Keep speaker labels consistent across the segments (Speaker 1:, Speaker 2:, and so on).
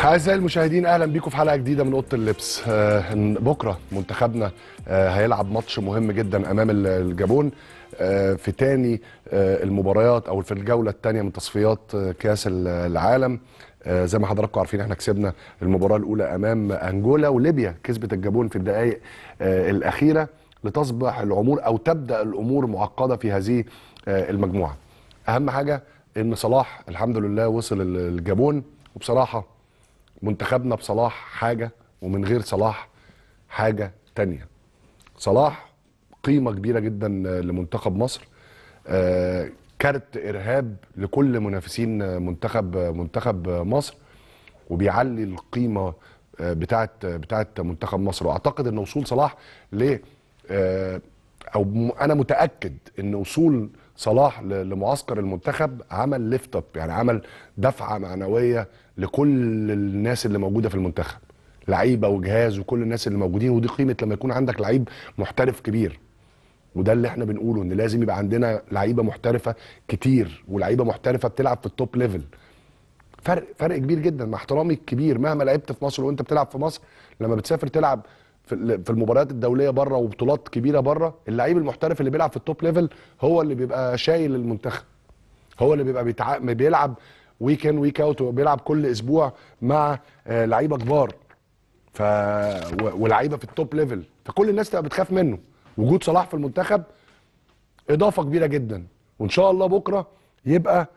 Speaker 1: اعزائي المشاهدين اهلا بيكم في حلقه جديده من اوضه اللبس آه، بكره منتخبنا آه، هيلعب ماتش مهم جدا امام ال- الجابون آه، في تاني آه، المباريات او في الجوله الثانيه من تصفيات آه، كاس ال- العالم آه، زي ما حضراتكم عارفين احنا كسبنا المباراه الاولى امام انجولا وليبيا كسبت الجابون في الدقائق آه، الاخيره لتصبح الامور او تبدا الامور معقده في هذه آه، المجموعه اهم حاجه ان صلاح الحمد لله وصل ال- الجابون وبصراحه منتخبنا بصلاح حاجة ومن غير صلاح حاجة تانية صلاح قيمة كبيرة جدا لمنتخب مصر آه، كارت إرهاب لكل منافسين منتخب منتخب مصر وبيعلي القيمة آه، بتاعت بتاعت منتخب مصر واعتقد ان وصول صلاح ل آه، او م- انا متاكد ان وصول صلاح ل- لمعسكر المنتخب عمل ليفت اب يعني عمل دفعه معنويه لكل الناس اللي موجوده في المنتخب لعيبه وجهاز وكل الناس اللي موجودين ودي قيمه لما يكون عندك لعيب محترف كبير وده اللي احنا بنقوله ان لازم يبقى عندنا لعيبه محترفه كتير ولعيبه محترفه بتلعب في التوب ليفل فرق فرق كبير جدا مع احترامي الكبير مهما لعبت في مصر وانت بتلعب في مصر لما بتسافر تلعب في ال- في المباريات الدوليه بره وبطولات كبيره بره اللعيب المحترف اللي بيلعب في التوب ليفل هو اللي بيبقى شايل المنتخب هو اللي بيبقى بيتع... بيلعب ويك ان ويك اوت وبيلعب كل اسبوع مع آه، لعيبه كبار ف و- ولعيبه في التوب ليفل فكل الناس تبقى بتخاف منه وجود صلاح في المنتخب اضافه كبيره جدا وان شاء الله بكره يبقى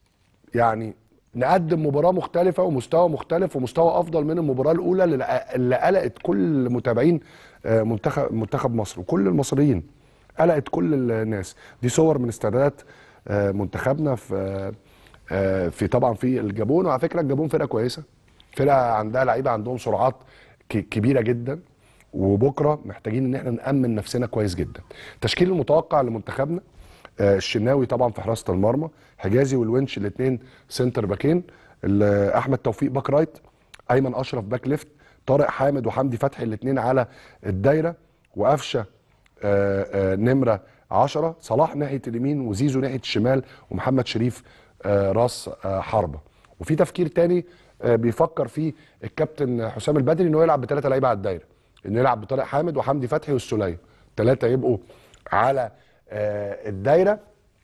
Speaker 1: يعني نقدم مباراه مختلفه ومستوى مختلف ومستوى افضل من المباراه الاولى اللي اللي قلقت كل متابعين آه، منتخب منتخب مصر وكل المصريين قلقت كل الناس دي صور من استعدادات آه، منتخبنا في آه، آه، في طبعا في الجابون وعلى فكره الجابون فرقه كويسه فرقه عندها لعيبه عندهم سرعات ك- كبيره جدا وبكره محتاجين ان احنا نامن نفسنا كويس جدا التشكيل المتوقع لمنتخبنا آه، الشناوي طبعا في حراسه المرمى حجازي والونش الاثنين سنتر باكين ال- احمد توفيق باك رايت ايمن اشرف باك ليفت طارق حامد وحمدي فتحي الاثنين على الدايره وقفشه آه، آه، نمره 10 صلاح ناحيه اليمين وزيزو ناحيه الشمال ومحمد شريف آه، راس آه، حربه وفي تفكير تاني آه، بيفكر فيه الكابتن حسام البدري انه يلعب بثلاثه لعيبه على الدايره انه يلعب بطارق حامد وحمدي فتحي والسوليه ثلاثه يبقوا على آه، الدايره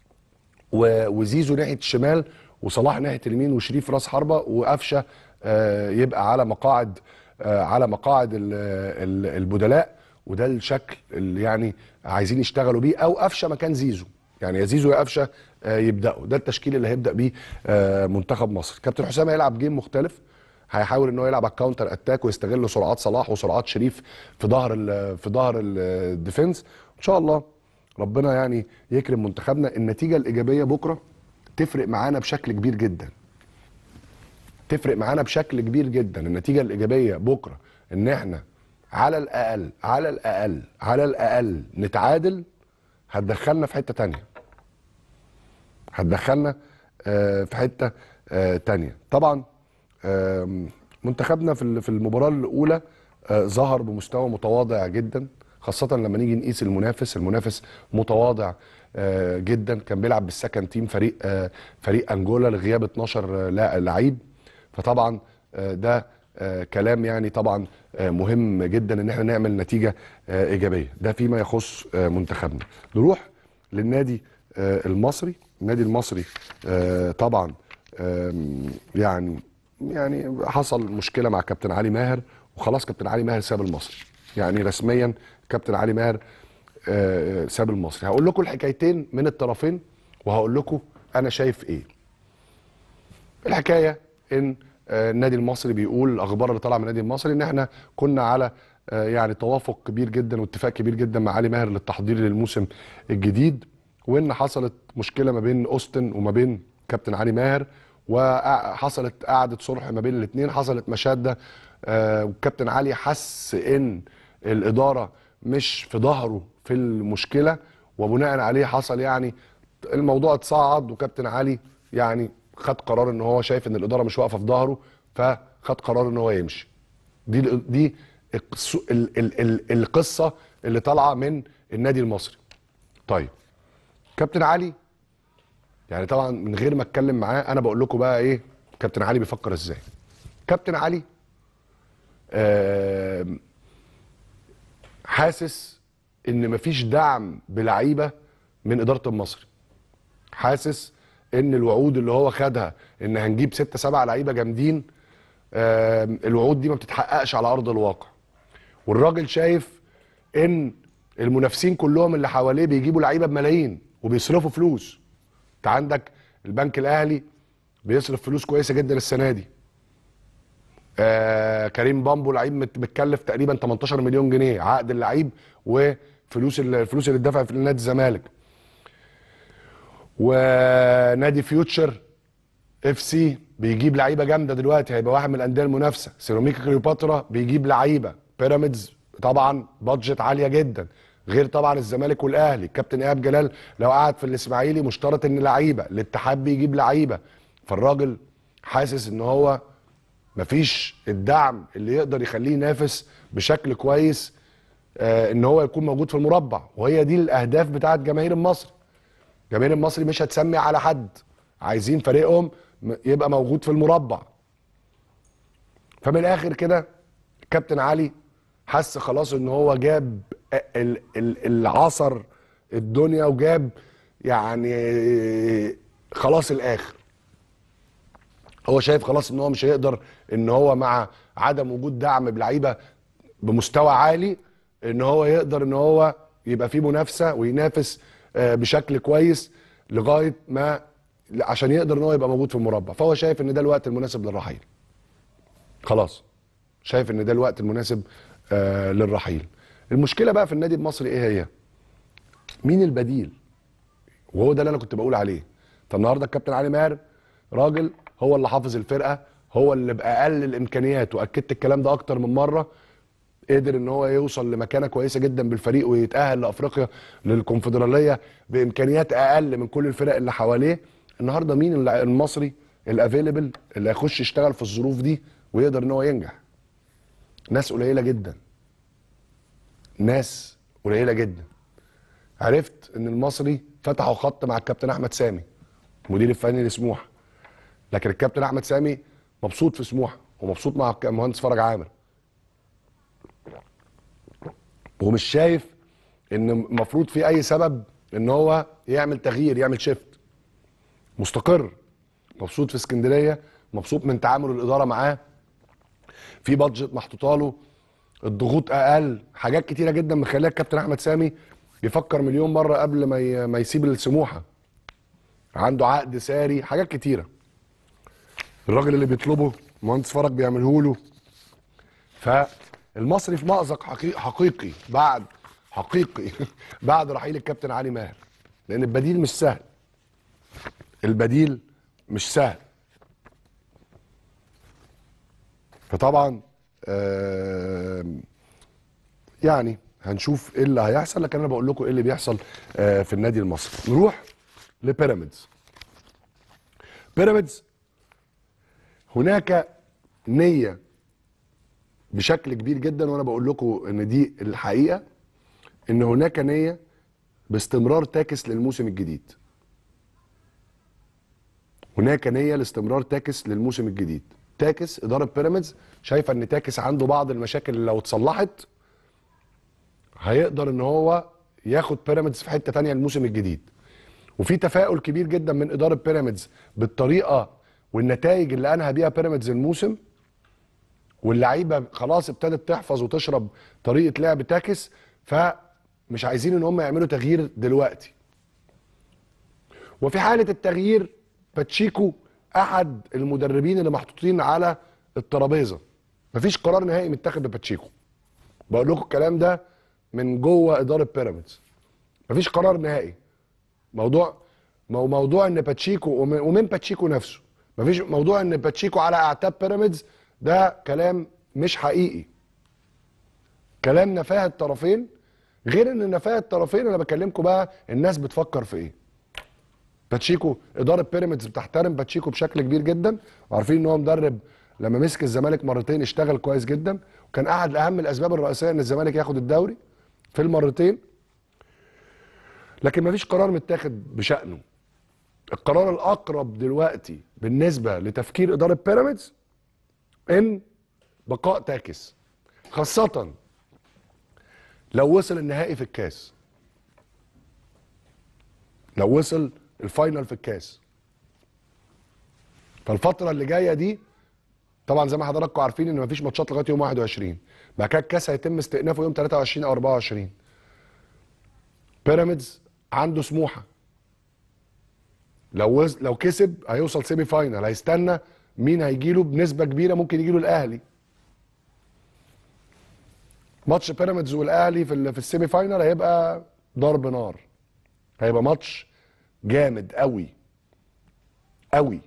Speaker 1: و- وزيزو ناحيه الشمال وصلاح ناحيه اليمين وشريف راس حربه وقفشه آه، يبقى على مقاعد آه، على مقاعد ال- ال- البدلاء وده الشكل اللي يعني عايزين يشتغلوا بيه او قفشه مكان زيزو يعني يا زيزو يا قفشه آه، يبداوا ده التشكيل اللي هيبدا بيه آه، منتخب مصر كابتن حسام هيلعب جيم مختلف هيحاول ان هو يلعب على الكاونتر اتاك ويستغل سرعات صلاح وسرعات شريف في ظهر ال- في ظهر ال- الديفنس ان شاء الله ربنا يعني يكرم منتخبنا النتيجه الايجابيه بكره تفرق معانا بشكل كبير جدا تفرق معانا بشكل كبير جدا النتيجه الايجابيه بكره ان احنا على الاقل على الاقل على الاقل نتعادل هتدخلنا في حته تانية هتدخلنا آه، في حته آه، تانية طبعا آم، منتخبنا في ال- في المباراه الاولى آه، ظهر بمستوى متواضع جدا خاصه لما نيجي نقيس المنافس المنافس متواضع آه، جدا كان بيلعب بالسكند تيم فريق آه، فريق انجولا لغياب 12 لا- لعيب فطبعا آه، ده آه، كلام يعني طبعا آه، مهم جدا ان احنا نعمل نتيجه آه، ايجابيه ده فيما يخص آه، منتخبنا نروح للنادي آه، المصري النادي المصري آه، طبعا آم، يعني يعني حصل مشكله مع كابتن علي ماهر وخلاص كابتن علي ماهر ساب المصري يعني رسميا كابتن علي ماهر آه، ساب المصري هقول لكم الحكايتين من الطرفين وهقول لكم انا شايف ايه الحكايه ان آه، النادي المصري بيقول الاخبار اللي طالعه من النادي المصري ان احنا كنا على آه، يعني توافق كبير جدا واتفاق كبير جدا مع علي ماهر للتحضير للموسم الجديد وان حصلت مشكله ما بين اوستن وما بين كابتن علي ماهر وحصلت قعده صلح ما بين الاثنين حصلت مشاده آه، وكابتن علي حس ان الاداره مش في ظهره في المشكله وبناء عليه حصل يعني الموضوع اتصاعد وكابتن علي يعني خد قرار ان هو شايف ان الاداره مش واقفه في ظهره فخد قرار ان هو يمشي دي دي القص- ال- ال- ال- القصه اللي طالعه من النادي المصري طيب كابتن علي يعني طبعا من غير ما اتكلم معاه انا بقول لكم بقى ايه كابتن علي بيفكر ازاي كابتن علي آم، حاسس ان مفيش دعم بلعيبه من اداره المصري حاسس ان الوعود اللي هو خدها ان هنجيب ستة سبعة لعيبه جامدين آم، الوعود دي ما بتتحققش على ارض الواقع والراجل شايف ان المنافسين كلهم اللي حواليه بيجيبوا لعيبه بملايين وبيصرفوا فلوس انت عندك البنك الاهلي بيصرف فلوس كويسه جدا السنه دي آه كريم بامبو لعيب مت- متكلف تقريبا 18 مليون جنيه عقد اللعيب وفلوس ال- الفلوس اللي اتدفع في نادي الزمالك ونادي فيوتشر اف سي بيجيب لعيبه جامده دلوقتي هيبقى واحد من الانديه المنافسه سيراميكا كليوباترا بيجيب لعيبه بيراميدز طبعا بادجت عاليه جدا غير طبعا الزمالك والاهلي الكابتن ايهاب جلال لو قعد في الاسماعيلي مشترط ان لعيبه الاتحاد بيجيب لعيبه فالراجل حاسس ان هو مفيش الدعم اللي يقدر يخليه ينافس بشكل كويس آه ان هو يكون موجود في المربع وهي دي الاهداف بتاعت جماهير المصري جماهير المصري مش هتسمي على حد عايزين فريقهم م- يبقى موجود في المربع فمن الاخر كده كابتن علي حس خلاص ان هو جاب ال- ال- العصر الدنيا وجاب يعني خلاص الاخر هو شايف خلاص ان هو مش هيقدر ان هو مع عدم وجود دعم بلعيبه بمستوى عالي ان هو يقدر ان هو يبقى فيه منافسه وينافس آه، بشكل كويس لغايه ما عشان يقدر ان هو يبقى موجود في المربع فهو شايف ان ده الوقت المناسب للرحيل خلاص شايف ان ده الوقت المناسب آه للرحيل المشكله بقى في النادي المصري ايه هي مين البديل وهو ده اللي انا كنت بقول عليه فالنهارده الكابتن علي ماهر راجل هو اللي حافظ الفرقه هو اللي باقل الامكانيات واكدت الكلام ده اكتر من مره قدر ان هو يوصل لمكانه كويسه جدا بالفريق ويتاهل لافريقيا للكونفدراليه بامكانيات اقل من كل الفرق اللي حواليه النهارده مين الل- المصري الافيلبل اللي هيخش يشتغل في الظروف دي ويقدر ان هو ينجح ناس قليله جدا ناس قليله جدا عرفت ان المصري فتحوا خط مع الكابتن احمد سامي مدير الفني لسموحه لكن الكابتن احمد سامي مبسوط في سموحه ومبسوط مع الك- المهندس فرج عامر ومش شايف ان المفروض في اي سبب ان هو يعمل تغيير يعمل شيفت مستقر مبسوط في اسكندريه مبسوط من تعامل الاداره معاه في بادجت محطوطه له الضغوط اقل حاجات كتيره جدا مخليه الكابتن احمد سامي يفكر مليون مره قبل ما ي- ما يسيب السموحه عنده عقد ساري حاجات كتيره الراجل اللي بيطلبه مهندس فرج بيعمله له فالمصري في مأزق حقيقي, حقيقي بعد حقيقي بعد رحيل الكابتن علي ماهر لان البديل مش سهل البديل مش سهل فطبعا آم، يعني هنشوف ايه اللي هيحصل لكن انا بقول لكم ايه اللي بيحصل آه، في النادي المصري نروح لبيراميدز بيراميدز هناك نيه بشكل كبير جدا وانا بقول لكم ان دي الحقيقه ان هناك نيه باستمرار تاكس للموسم الجديد هناك نيه لاستمرار تاكس للموسم الجديد تاكس اداره بيراميدز شايفه ان تاكس عنده بعض المشاكل اللي لو اتصلحت هيقدر ان هو ياخد بيراميدز في حته تانية الموسم الجديد وفي تفاؤل كبير جدا من اداره بيراميدز بالطريقه والنتائج اللي انهى بيها بيراميدز الموسم واللعيبه خلاص ابتدت تحفظ وتشرب طريقه لعب تاكس فمش عايزين ان هم يعملوا تغيير دلوقتي وفي حاله التغيير باتشيكو احد المدربين اللي محطوطين على الترابيزه مفيش قرار نهائي متاخد بباتشيكو بقول لكم الكلام ده من جوه اداره بيراميدز مفيش قرار نهائي موضوع مو موضوع ان باتشيكو ومن, ومن باتشيكو نفسه مفيش موضوع ان باتشيكو على اعتاب بيراميدز ده كلام مش حقيقي كلام نفاه الطرفين غير ان نفاه الطرفين انا بكلمكم بقى الناس بتفكر في ايه باتشيكو اداره بيراميدز بتحترم باتشيكو بشكل كبير جدا وعارفين ان هو مدرب لما مسك الزمالك مرتين اشتغل كويس جدا وكان احد اهم الاسباب الرئيسيه ان الزمالك ياخد الدوري في المرتين لكن مفيش قرار متاخد بشأنه القرار الأقرب دلوقتي بالنسبة لتفكير إدارة بيراميدز ان بقاء تاكس خاصه لو وصل النهائي في الكاس لو وصل الفاينل في الكاس فالفتره اللي جايه دي طبعا زي ما حضراتكم عارفين ان مفيش ماتشات لغايه يوم 21 بعد كده الكاس هيتم استئنافه يوم 23 او 24 بيراميدز عنده سموحه لو وز... لو كسب هيوصل سيمي فاينل هيستنى مين هيجي له بنسبه كبيره ممكن يجي له الاهلي ماتش بيراميدز والاهلي في ال... في السيمي فاينل هيبقى ضرب نار هيبقى ماتش جامد قوي قوي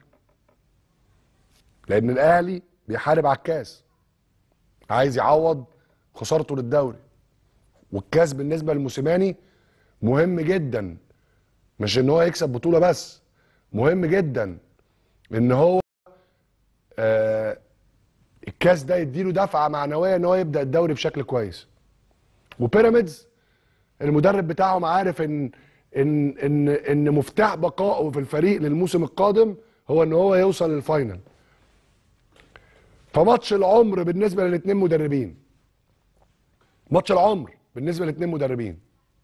Speaker 1: لان الاهلي بيحارب على الكاس عايز يعوض خسارته للدوري والكاس بالنسبه للموسيماني مهم جدا مش ان هو يكسب بطوله بس مهم جدا ان هو آه الكاس ده يديله دفعه معنويه ان هو يبدا الدوري بشكل كويس وبيراميدز المدرب بتاعهم عارف ان ان ان ان مفتاح بقائه في الفريق للموسم القادم هو ان هو يوصل للفاينل فماتش العمر بالنسبه للاثنين مدربين ماتش العمر بالنسبه للاثنين مدربين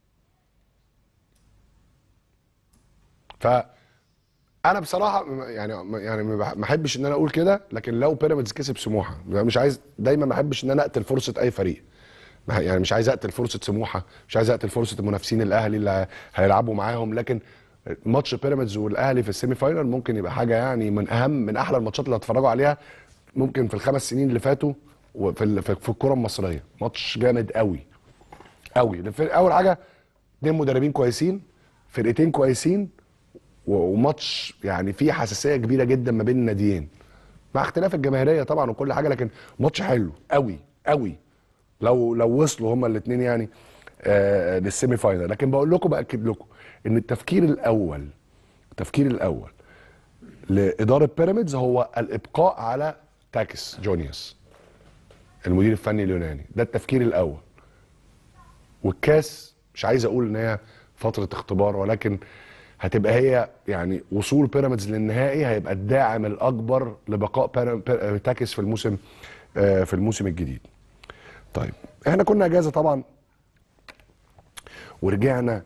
Speaker 1: ف انا بصراحه يعني يعني ما احبش ان انا اقول كده لكن لو بيراميدز كسب سموحه مش عايز دايما ما احبش ان انا اقتل فرصه اي فريق يعني مش عايز اقتل فرصه سموحه مش عايز اقتل فرصه المنافسين الاهلي اللي هيلعبوا معاهم لكن ماتش بيراميدز والاهلي في السيمي فاينل ممكن يبقى حاجه يعني من اهم من احلى الماتشات اللي هتفرجوا عليها ممكن في الخمس سنين اللي فاتوا وفي في الكره المصريه ماتش جامد قوي قوي اول حاجه اثنين مدربين كويسين فرقتين كويسين وماتش يعني فيه حساسيه كبيره جدا ما بين الناديين مع اختلاف الجماهيريه طبعا وكل حاجه لكن ماتش حلو قوي قوي لو لو وصلوا هما الاثنين يعني آه للسيمي فاينل لكن بقول لكم باكد لكم ان التفكير الاول التفكير الاول لاداره بيراميدز هو الابقاء على تاكس جونيوس المدير الفني اليوناني ده التفكير الاول والكاس مش عايز اقول ان هي فتره اختبار ولكن هتبقى هي يعني وصول بيراميدز للنهائي هيبقى الداعم الاكبر لبقاء تاكس في الموسم في الموسم الجديد. طيب احنا كنا اجازه طبعا ورجعنا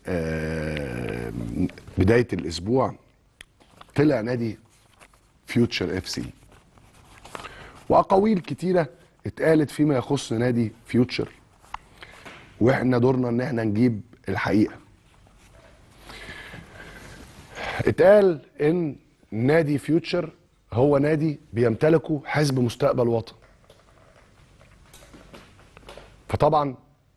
Speaker 1: بدايه الاسبوع طلع نادي فيوتشر اف سي واقاويل كتيره اتقالت فيما يخص نادي فيوتشر واحنا دورنا ان احنا نجيب الحقيقه اتقال ان نادي فيوتشر هو نادي بيمتلكه حزب مستقبل وطن فطبعا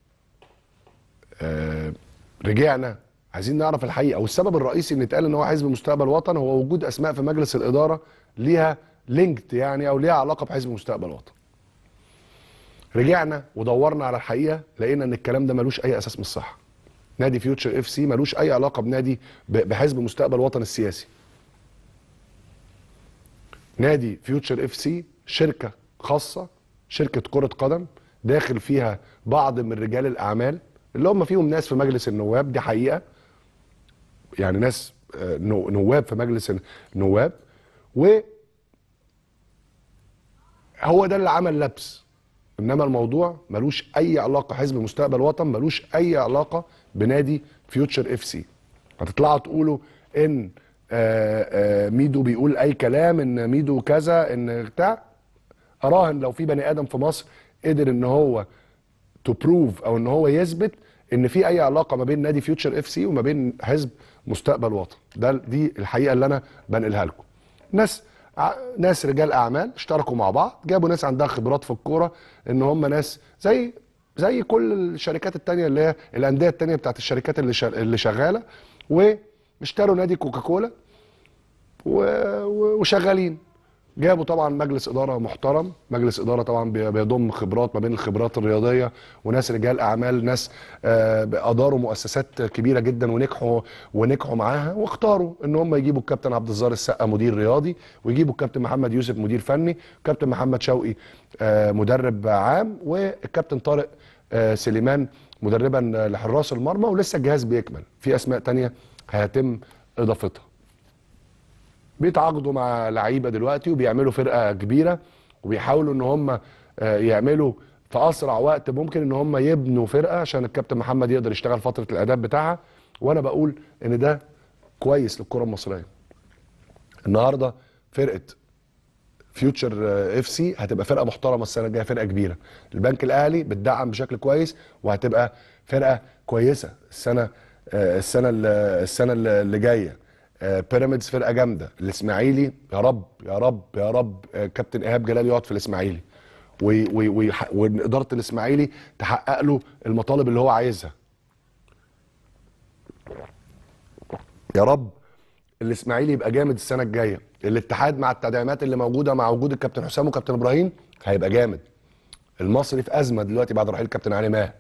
Speaker 1: آه رجعنا عايزين نعرف الحقيقه والسبب الرئيسي ان اتقال ان هو حزب مستقبل وطن هو وجود اسماء في مجلس الاداره ليها لينكد يعني او ليها علاقه بحزب مستقبل وطن رجعنا ودورنا على الحقيقه لقينا ان الكلام ده ملوش اي اساس من الصحه نادي فيوتشر اف سي ملوش اي علاقه بنادي بحزب مستقبل وطن السياسي نادي فيوتشر اف سي شركه خاصه شركه كره قدم داخل فيها بعض من رجال الاعمال اللي هم فيهم ناس في مجلس النواب دي حقيقه يعني ناس نواب في مجلس النواب و هو ده اللي عمل لبس انما الموضوع ملوش اي علاقه حزب مستقبل وطن ملوش اي علاقه بنادي فيوتشر اف سي هتطلعوا تقولوا ان آآ آآ ميدو بيقول اي كلام ان ميدو كذا ان بتاع اراهن لو في بني ادم في مصر قدر ان هو تو بروف او ان هو يثبت ان في اي علاقه ما بين نادي فيوتشر اف سي وما بين حزب مستقبل وطن ده دي الحقيقه اللي انا بنقلها لكم ناس ناس رجال اعمال اشتركوا مع بعض جابوا ناس عندها خبرات في الكوره ان هم ناس زي زي كل الشركات التانية اللي هي الانديه التانية بتاعت الشركات اللي اللي شغاله واشتروا نادي كوكاكولا وشغالين جابوا طبعا مجلس اداره محترم مجلس اداره طبعا بيضم خبرات ما بين الخبرات الرياضيه وناس رجال اعمال ناس اداروا مؤسسات كبيره جدا ونجحوا ونجحوا معاها واختاروا ان هم يجيبوا الكابتن عبد الظاهر السقا مدير رياضي ويجيبوا الكابتن محمد يوسف مدير فني الكابتن محمد شوقي مدرب عام والكابتن طارق سليمان مدربا لحراس المرمى ولسه الجهاز بيكمل في اسماء تانية هيتم اضافتها بيتعاقدوا مع لعيبه دلوقتي وبيعملوا فرقه كبيره وبيحاولوا ان هم آه، يعملوا في اسرع وقت ممكن ان هم يبنوا فرقه عشان الكابتن محمد يقدر يشتغل فتره الاعداد بتاعها وانا بقول ان ده كويس للكره المصريه النهارده فرقه فيوتشر اف سي هتبقى فرقه محترمه السنه الجايه فرقه كبيره البنك الاهلي بتدعم بشكل كويس وهتبقى فرقه كويسه السنه آه، السنه ال- السنه اللي جايه آه، بيراميدز فرقه جامده الاسماعيلي يا رب يا رب يا رب آه، كابتن ايهاب جلال يقعد في الاسماعيلي وي- وي- ويح- وان اداره الاسماعيلي تحقق له المطالب اللي هو عايزها يا رب الاسماعيلي يبقى جامد السنه الجايه الاتحاد مع التدعيمات اللي موجوده مع وجود الكابتن حسام وكابتن ابراهيم هيبقى جامد المصري في ازمه دلوقتي بعد رحيل الكابتن علي ماهر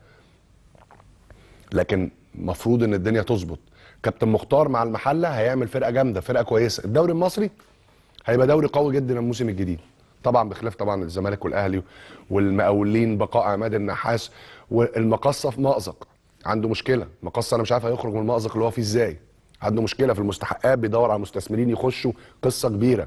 Speaker 1: لكن المفروض ان الدنيا تظبط كابتن مختار مع المحله هيعمل فرقه جامده فرقه كويسه الدوري المصري هيبقى دوري قوي جدا الموسم الجديد طبعا بخلاف طبعا الزمالك والاهلي والمقاولين بقاء عماد النحاس والمقصه في مأزق عنده مشكله المقصه انا مش عارف هيخرج من المأزق اللي هو فيه ازاي عنده مشكله في المستحقات بيدور على مستثمرين يخشوا قصه كبيره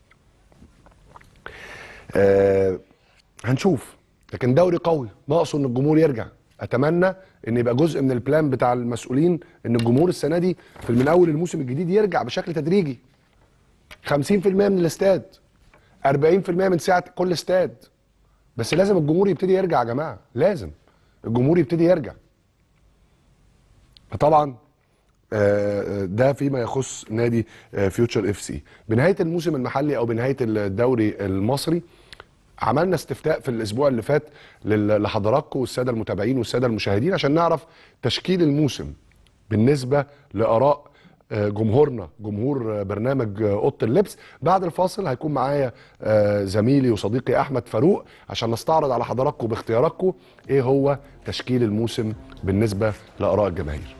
Speaker 1: آه هنشوف لكن دوري قوي ناقصه ان الجمهور يرجع اتمنى ان يبقى جزء من البلان بتاع المسؤولين ان الجمهور السنه دي في من اول الموسم الجديد يرجع بشكل تدريجي 50% من الاستاد 40% من سعه كل استاد بس لازم الجمهور يبتدي يرجع يا جماعه لازم الجمهور يبتدي يرجع فطبعا آه، ده فيما يخص نادي آه، فيوتشر اف سي بنهايه الموسم المحلي او بنهايه الدوري المصري عملنا استفتاء في الاسبوع اللي فات لل- لحضراتكم والساده المتابعين والساده المشاهدين عشان نعرف تشكيل الموسم بالنسبه لاراء آه، جمهورنا جمهور آه، برنامج آه، اوضه اللبس بعد الفاصل هيكون معايا آه، زميلي وصديقي احمد فاروق عشان نستعرض على حضراتكم باختياراتكم ايه هو تشكيل الموسم بالنسبه لاراء الجماهير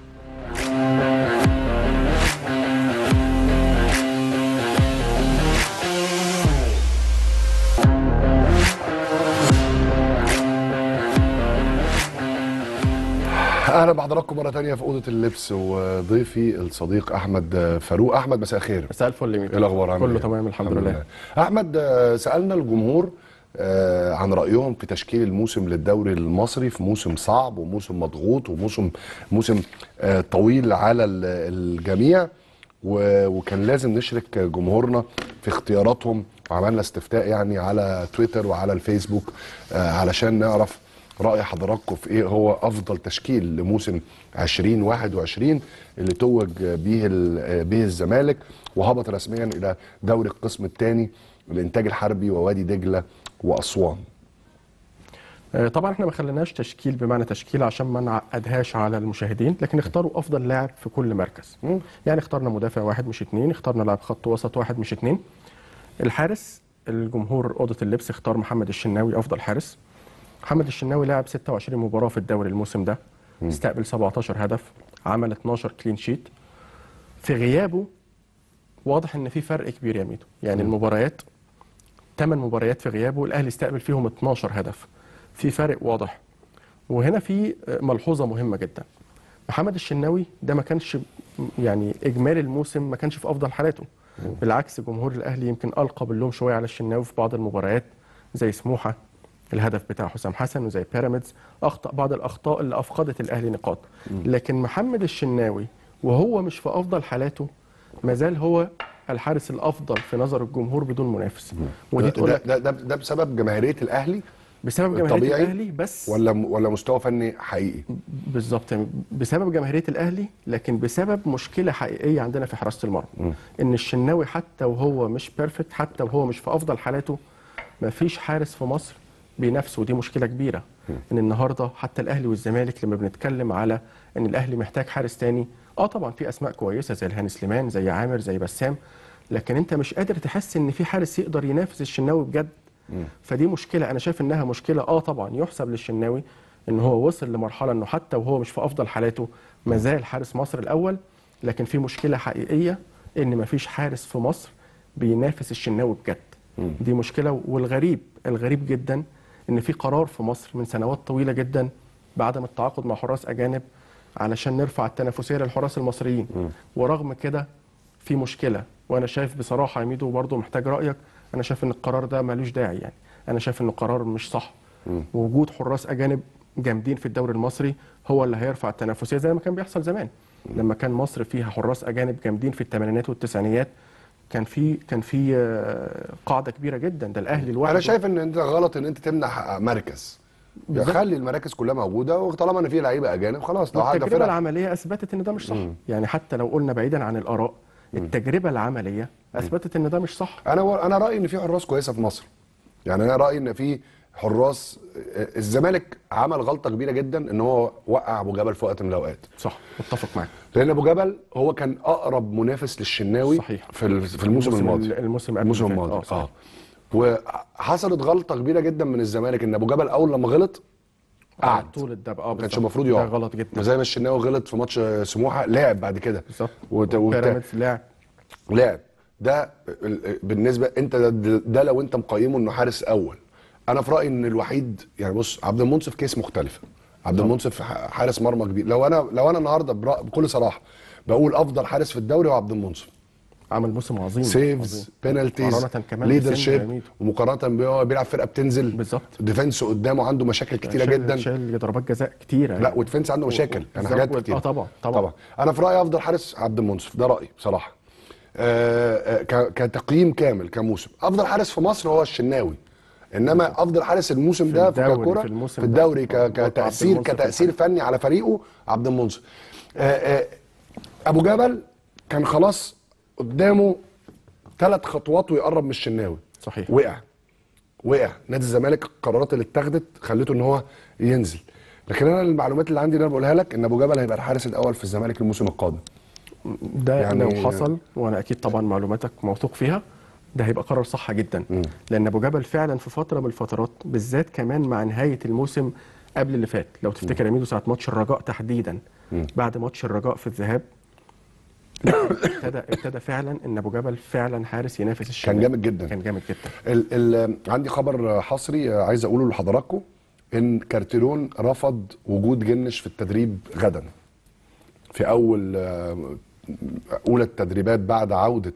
Speaker 1: اهلا بحضراتكم مره تانية في اوضه اللبس وضيفي الصديق احمد فاروق احمد مساء الخير
Speaker 2: مساء الفل يا ميدو.
Speaker 1: ايه الاخبار عامل
Speaker 2: كله
Speaker 1: إيه؟
Speaker 2: تمام الحمد لله
Speaker 1: احمد آه، سالنا الجمهور آه، عن رايهم في تشكيل الموسم للدوري المصري في موسم صعب وموسم مضغوط وموسم موسم آه، طويل على ال- الجميع و- وكان لازم نشرك جمهورنا في اختياراتهم وعملنا استفتاء يعني على تويتر وعلى الفيسبوك آه، علشان نعرف رأي حضراتكم في ايه هو افضل تشكيل لموسم 2021 اللي توج به ال- به الزمالك وهبط رسميا الى دوري القسم الثاني الانتاج الحربي ووادي دجله واسوان.
Speaker 2: آه، طبعا احنا ما خليناش تشكيل بمعنى تشكيل عشان ما نعقدهاش على المشاهدين لكن اختاروا افضل لاعب في كل مركز
Speaker 1: مم.
Speaker 2: يعني اخترنا مدافع واحد مش اتنين اخترنا لاعب خط وسط واحد مش اتنين الحارس الجمهور اوضه اللبس اختار محمد الشناوي افضل حارس محمد الشناوي لعب 26 مباراه في الدوري الموسم ده استقبل 17 هدف عمل 12 كلين شيت في غيابه واضح ان في فرق كبير يا ميدو يعني المباريات 8 مباريات في غيابه الاهلي استقبل فيهم 12 هدف في فرق واضح وهنا في ملحوظه مهمه جدا محمد الشناوي ده ما كانش يعني اجمالي الموسم ما كانش في افضل حالاته بالعكس جمهور الاهلي يمكن القى باللوم شويه على الشناوي في بعض المباريات زي سموحه الهدف بتاع حسام حسن وزي بيراميدز اخطا بعض الاخطاء اللي افقدت الاهلي نقاط لكن محمد الشناوي وهو مش في افضل حالاته ما زال هو الحارس الافضل في نظر الجمهور بدون منافس ودي تقول
Speaker 1: ده,
Speaker 2: لك
Speaker 1: ده, ده, ده بسبب جماهيريه الاهلي
Speaker 2: بسبب جماهيريه
Speaker 1: الطبيعي
Speaker 2: الاهلي بس
Speaker 1: ولا ولا مستوى فني حقيقي؟
Speaker 2: بالظبط يعني بسبب جماهيريه الاهلي لكن بسبب مشكله حقيقيه عندنا في حراسه المرمى ان الشناوي حتى وهو مش بيرفكت حتى وهو مش في افضل حالاته ما فيش حارس في مصر بينافسه ودي مشكله كبيره ان النهارده حتى الاهلي والزمالك لما بنتكلم على ان الاهلي محتاج حارس تاني اه طبعا في اسماء كويسه زي الهاني سليمان زي عامر زي بسام لكن انت مش قادر تحس ان في حارس يقدر ينافس الشناوي بجد فدي مشكله انا شايف انها مشكله اه طبعا يحسب للشناوي ان هو وصل لمرحله انه حتى وهو مش في افضل حالاته ما زال حارس مصر الاول لكن في مشكله حقيقيه ان ما فيش حارس في مصر بينافس الشناوي بجد دي مشكله والغريب الغريب جدا ان في قرار في مصر من سنوات طويله جدا بعدم التعاقد مع حراس اجانب علشان نرفع التنافسيه للحراس المصريين ورغم كده في مشكله وانا شايف بصراحه يا ميدو برضه محتاج رايك انا شايف ان القرار ده ملوش داعي يعني انا شايف انه قرار مش صح وجود حراس اجانب جامدين في الدوري المصري هو اللي هيرفع التنافسيه زي ما كان بيحصل زمان لما كان مصر فيها حراس اجانب جامدين في الثمانينات والتسعينيات كان في كان في آه، قاعده كبيره جدا ده الاهلي لوحده
Speaker 1: انا شايف ان انت غلط ان انت تمنع مركز
Speaker 2: بالظبط.
Speaker 1: خلي المراكز كلها موجوده وطالما ان في لعيبه اجانب خلاص لو حاجه
Speaker 2: التجربه
Speaker 1: فرق
Speaker 2: العمليه اثبتت ان ده مش صح يعني حتى لو قلنا بعيدا عن الاراء التجربه العمليه اثبتت ان ده مش صح
Speaker 1: انا انا رايي ان في حراس كويسه في مصر يعني انا رايي ان في حراس الزمالك عمل غلطه كبيره جدا ان هو وقع ابو جبل في وقت من الاوقات
Speaker 2: صح متفق معاك
Speaker 1: لان ابو جبل هو كان اقرب منافس للشناوي
Speaker 2: صحيح.
Speaker 1: في ال- في الموسم
Speaker 2: الموسم
Speaker 1: الماضي
Speaker 2: ال- الموسم قبل
Speaker 1: الموسم
Speaker 2: اللي فات.
Speaker 1: الماضي
Speaker 2: آه، صحيح.
Speaker 1: اه وحصلت غلطه كبيره جدا من الزمالك ان ابو جبل اول لما غلط قعد
Speaker 2: طول الدب اه
Speaker 1: ما كانش
Speaker 2: بالظبط.
Speaker 1: المفروض
Speaker 2: ده
Speaker 1: يقعد
Speaker 2: غلط جدا
Speaker 1: زي ما الشناوي غلط في ماتش سموحه لعب بعد كده
Speaker 2: بالظبط
Speaker 1: وت- وت-
Speaker 2: بيراميدز لاعب
Speaker 1: لعب ده ال- بالنسبه انت ده, ده لو انت مقيمه انه حارس اول انا في رايي ان الوحيد يعني بص عبد المنصف كيس مختلفه عبد المنصف ح- حارس مرمى كبير لو انا لو انا النهارده برا- بكل صراحه بقول افضل حارس في الدوري هو عبد المنصف
Speaker 2: عمل موسم عظيم
Speaker 1: سيفز
Speaker 2: عظيم.
Speaker 1: بينالتيز
Speaker 2: مقارنة كمان
Speaker 1: ليدر
Speaker 2: بسن
Speaker 1: شيب
Speaker 2: جميل.
Speaker 1: ومقارنه بيه بيلعب فرقه بتنزل
Speaker 2: بالظبط.
Speaker 1: ديفنس قدامه عنده مشاكل كتيره
Speaker 2: شال-
Speaker 1: جدا
Speaker 2: شال ضربات جزاء كتيره
Speaker 1: لا وديفنس عنده مشاكل يعني
Speaker 2: بالظبط.
Speaker 1: حاجات كتير
Speaker 2: اه طبعا طبعا,
Speaker 1: طبعا انا في رايي افضل حارس عبد المنصف ده رايي بصراحه آه آه، ك- كتقييم كامل كموسم افضل حارس في مصر هو الشناوي انما افضل حارس الموسم ده في
Speaker 2: الدوري،
Speaker 1: ككره
Speaker 2: في الموسم
Speaker 1: في
Speaker 2: ده.
Speaker 1: الدوري ك-
Speaker 2: آه، عبد
Speaker 1: كتاثير
Speaker 2: المنصف
Speaker 1: كتاثير فني على فريقه عبد المنصف آه آه ابو جبل كان خلاص قدامه ثلاث خطوات ويقرب من الشناوي
Speaker 2: صحيح.
Speaker 1: وقع وقع نادي الزمالك القرارات اللي اتخذت خلته ان هو ينزل لكن انا المعلومات اللي عندي اللي انا بقولها لك ان ابو جبل هيبقى الحارس الاول في الزمالك الموسم القادم
Speaker 2: ده
Speaker 1: يعني-
Speaker 2: يعني لو حصل وانا اكيد طبعا معلوماتك موثوق فيها ده هيبقى قرار صح جدا لان ابو جبل فعلا في فتره من الفترات بالذات كمان مع نهايه الموسم قبل اللي فات لو تفتكر يا ميدو ساعه ماتش الرجاء تحديدا بعد ماتش الرجاء في الذهاب لا، ابتدى ابتدى فعلا ان ابو جبل فعلا حارس ينافس الشمال
Speaker 1: كان جامد جدا.
Speaker 2: كان جامد جدا
Speaker 1: ال ال عندي خبر حصري عايز اقوله لحضراتكم ان كارتيرون رفض وجود جنش في التدريب غدا في اول آه، اولى التدريبات بعد عوده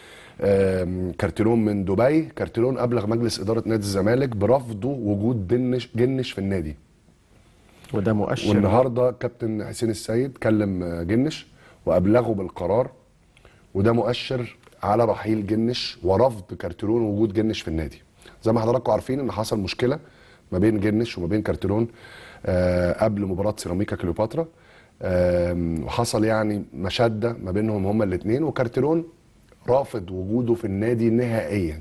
Speaker 1: آم، كارتيرون من دبي كارتيرون ابلغ مجلس اداره نادي الزمالك برفضه وجود جنش جنش في النادي
Speaker 2: وده مؤشر
Speaker 1: والنهارده كابتن حسين السيد كلم آه، جنش وابلغه بالقرار وده مؤشر على رحيل جنش ورفض كارتيرون وجود جنش في النادي زي ما حضراتكم عارفين ان حصل مشكله ما بين جنش وما بين كارتيرون آه قبل مباراه سيراميكا كليوباترا آم، وحصل يعني مشاده ما بينهم هما الاثنين وكارتيرون رافض وجوده في النادي نهائيا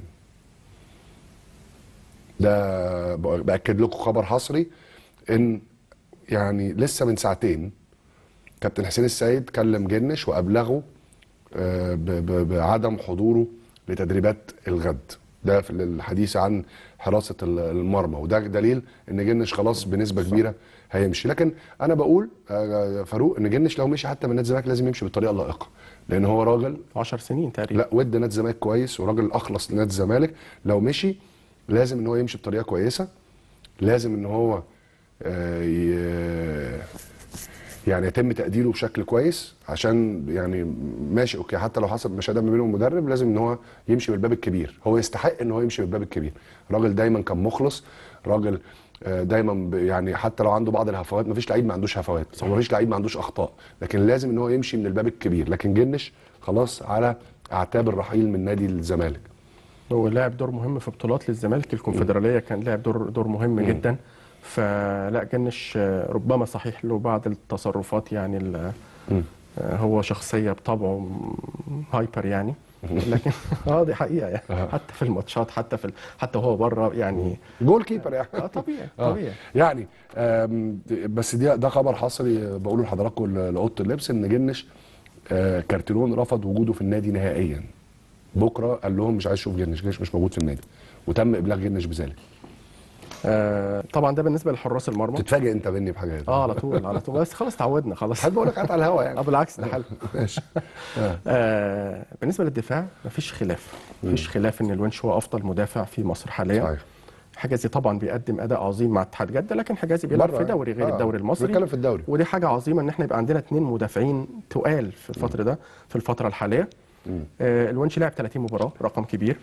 Speaker 1: ده ب- باكد لكم خبر حصري ان يعني لسه من ساعتين كابتن حسين السيد كلم جنش وابلغه آه، ب- ب- بعدم حضوره لتدريبات الغد ده في الحديث عن حراسه ال- المرمى وده دليل ان جنش خلاص بنسبه كبيره هيمشي لكن انا بقول آه، فاروق ان جنش لو مشي حتى من نادي الزمالك لازم يمشي بالطريقه اللائقه لان هو راجل
Speaker 2: 10 سنين تقريبا
Speaker 1: لا ود نادي الزمالك كويس وراجل اخلص لنادي الزمالك لو مشي لازم ان هو يمشي بطريقه كويسه لازم ان هو آه، ي- يعني يتم تقديره بشكل كويس عشان يعني ماشي اوكي حتى لو حصل مشاده ما بينه ومدرب لازم ان هو يمشي بالباب الكبير هو يستحق ان هو يمشي بالباب الكبير راجل دايما كان مخلص راجل آه، دايما ب- يعني حتى لو عنده بعض الهفوات مفيش لعيب ما عندوش هفوات ومفيش لعيب ما عندوش اخطاء لكن لازم ان هو يمشي من الباب الكبير لكن جنش خلاص على اعتاب الرحيل من نادي الزمالك
Speaker 2: هو لعب دور مهم في بطولات للزمالك الكونفدراليه كان لعب دور دور مهم جدا فلا جنش آه، ربما صحيح له بعض التصرفات يعني ال- آه، هو شخصيه بطبعه م- هايبر يعني لكن اه دي حقيقه يعني حتى في الماتشات حتى في ال- حتى وهو بره يعني
Speaker 1: جول كيبر يعني
Speaker 2: اه طبيعي
Speaker 1: آه.
Speaker 2: طبيعي
Speaker 1: يعني آم، بس دي ده خبر حصري آه، بقوله لحضراتكم ل- لاوضه اللبس ان جنش آه، كارتيرون رفض وجوده في النادي نهائيا بكره قال لهم مش عايز اشوف جنش جنش مش موجود في النادي وتم ابلاغ جنش بذلك
Speaker 2: آه طبعا ده بالنسبه لحراس المرمى
Speaker 1: تتفاجئ انت مني بحاجه زي دي.
Speaker 2: اه على طول على طول بس خلاص تعودنا خلاص
Speaker 1: حد بقول لك قاعد على الهوا
Speaker 2: اه
Speaker 1: يعني
Speaker 2: بالعكس ده حلو
Speaker 1: ماشي آه.
Speaker 2: آه بالنسبه للدفاع مفيش خلاف مفيش خلاف ان الونش هو افضل مدافع في مصر حاليا
Speaker 1: صحيح
Speaker 2: حجازي طبعا بيقدم اداء عظيم مع اتحاد جده لكن حجازي بيلعب
Speaker 1: بره
Speaker 2: في دوري غير
Speaker 1: آه.
Speaker 2: الدوري المصري
Speaker 1: بنتكلم في الدوري.
Speaker 2: ودي حاجه عظيمه ان احنا يبقى عندنا اثنين مدافعين تقال في الفتره ده في الفتره الحاليه آه الونش لعب 30 مباراه رقم كبير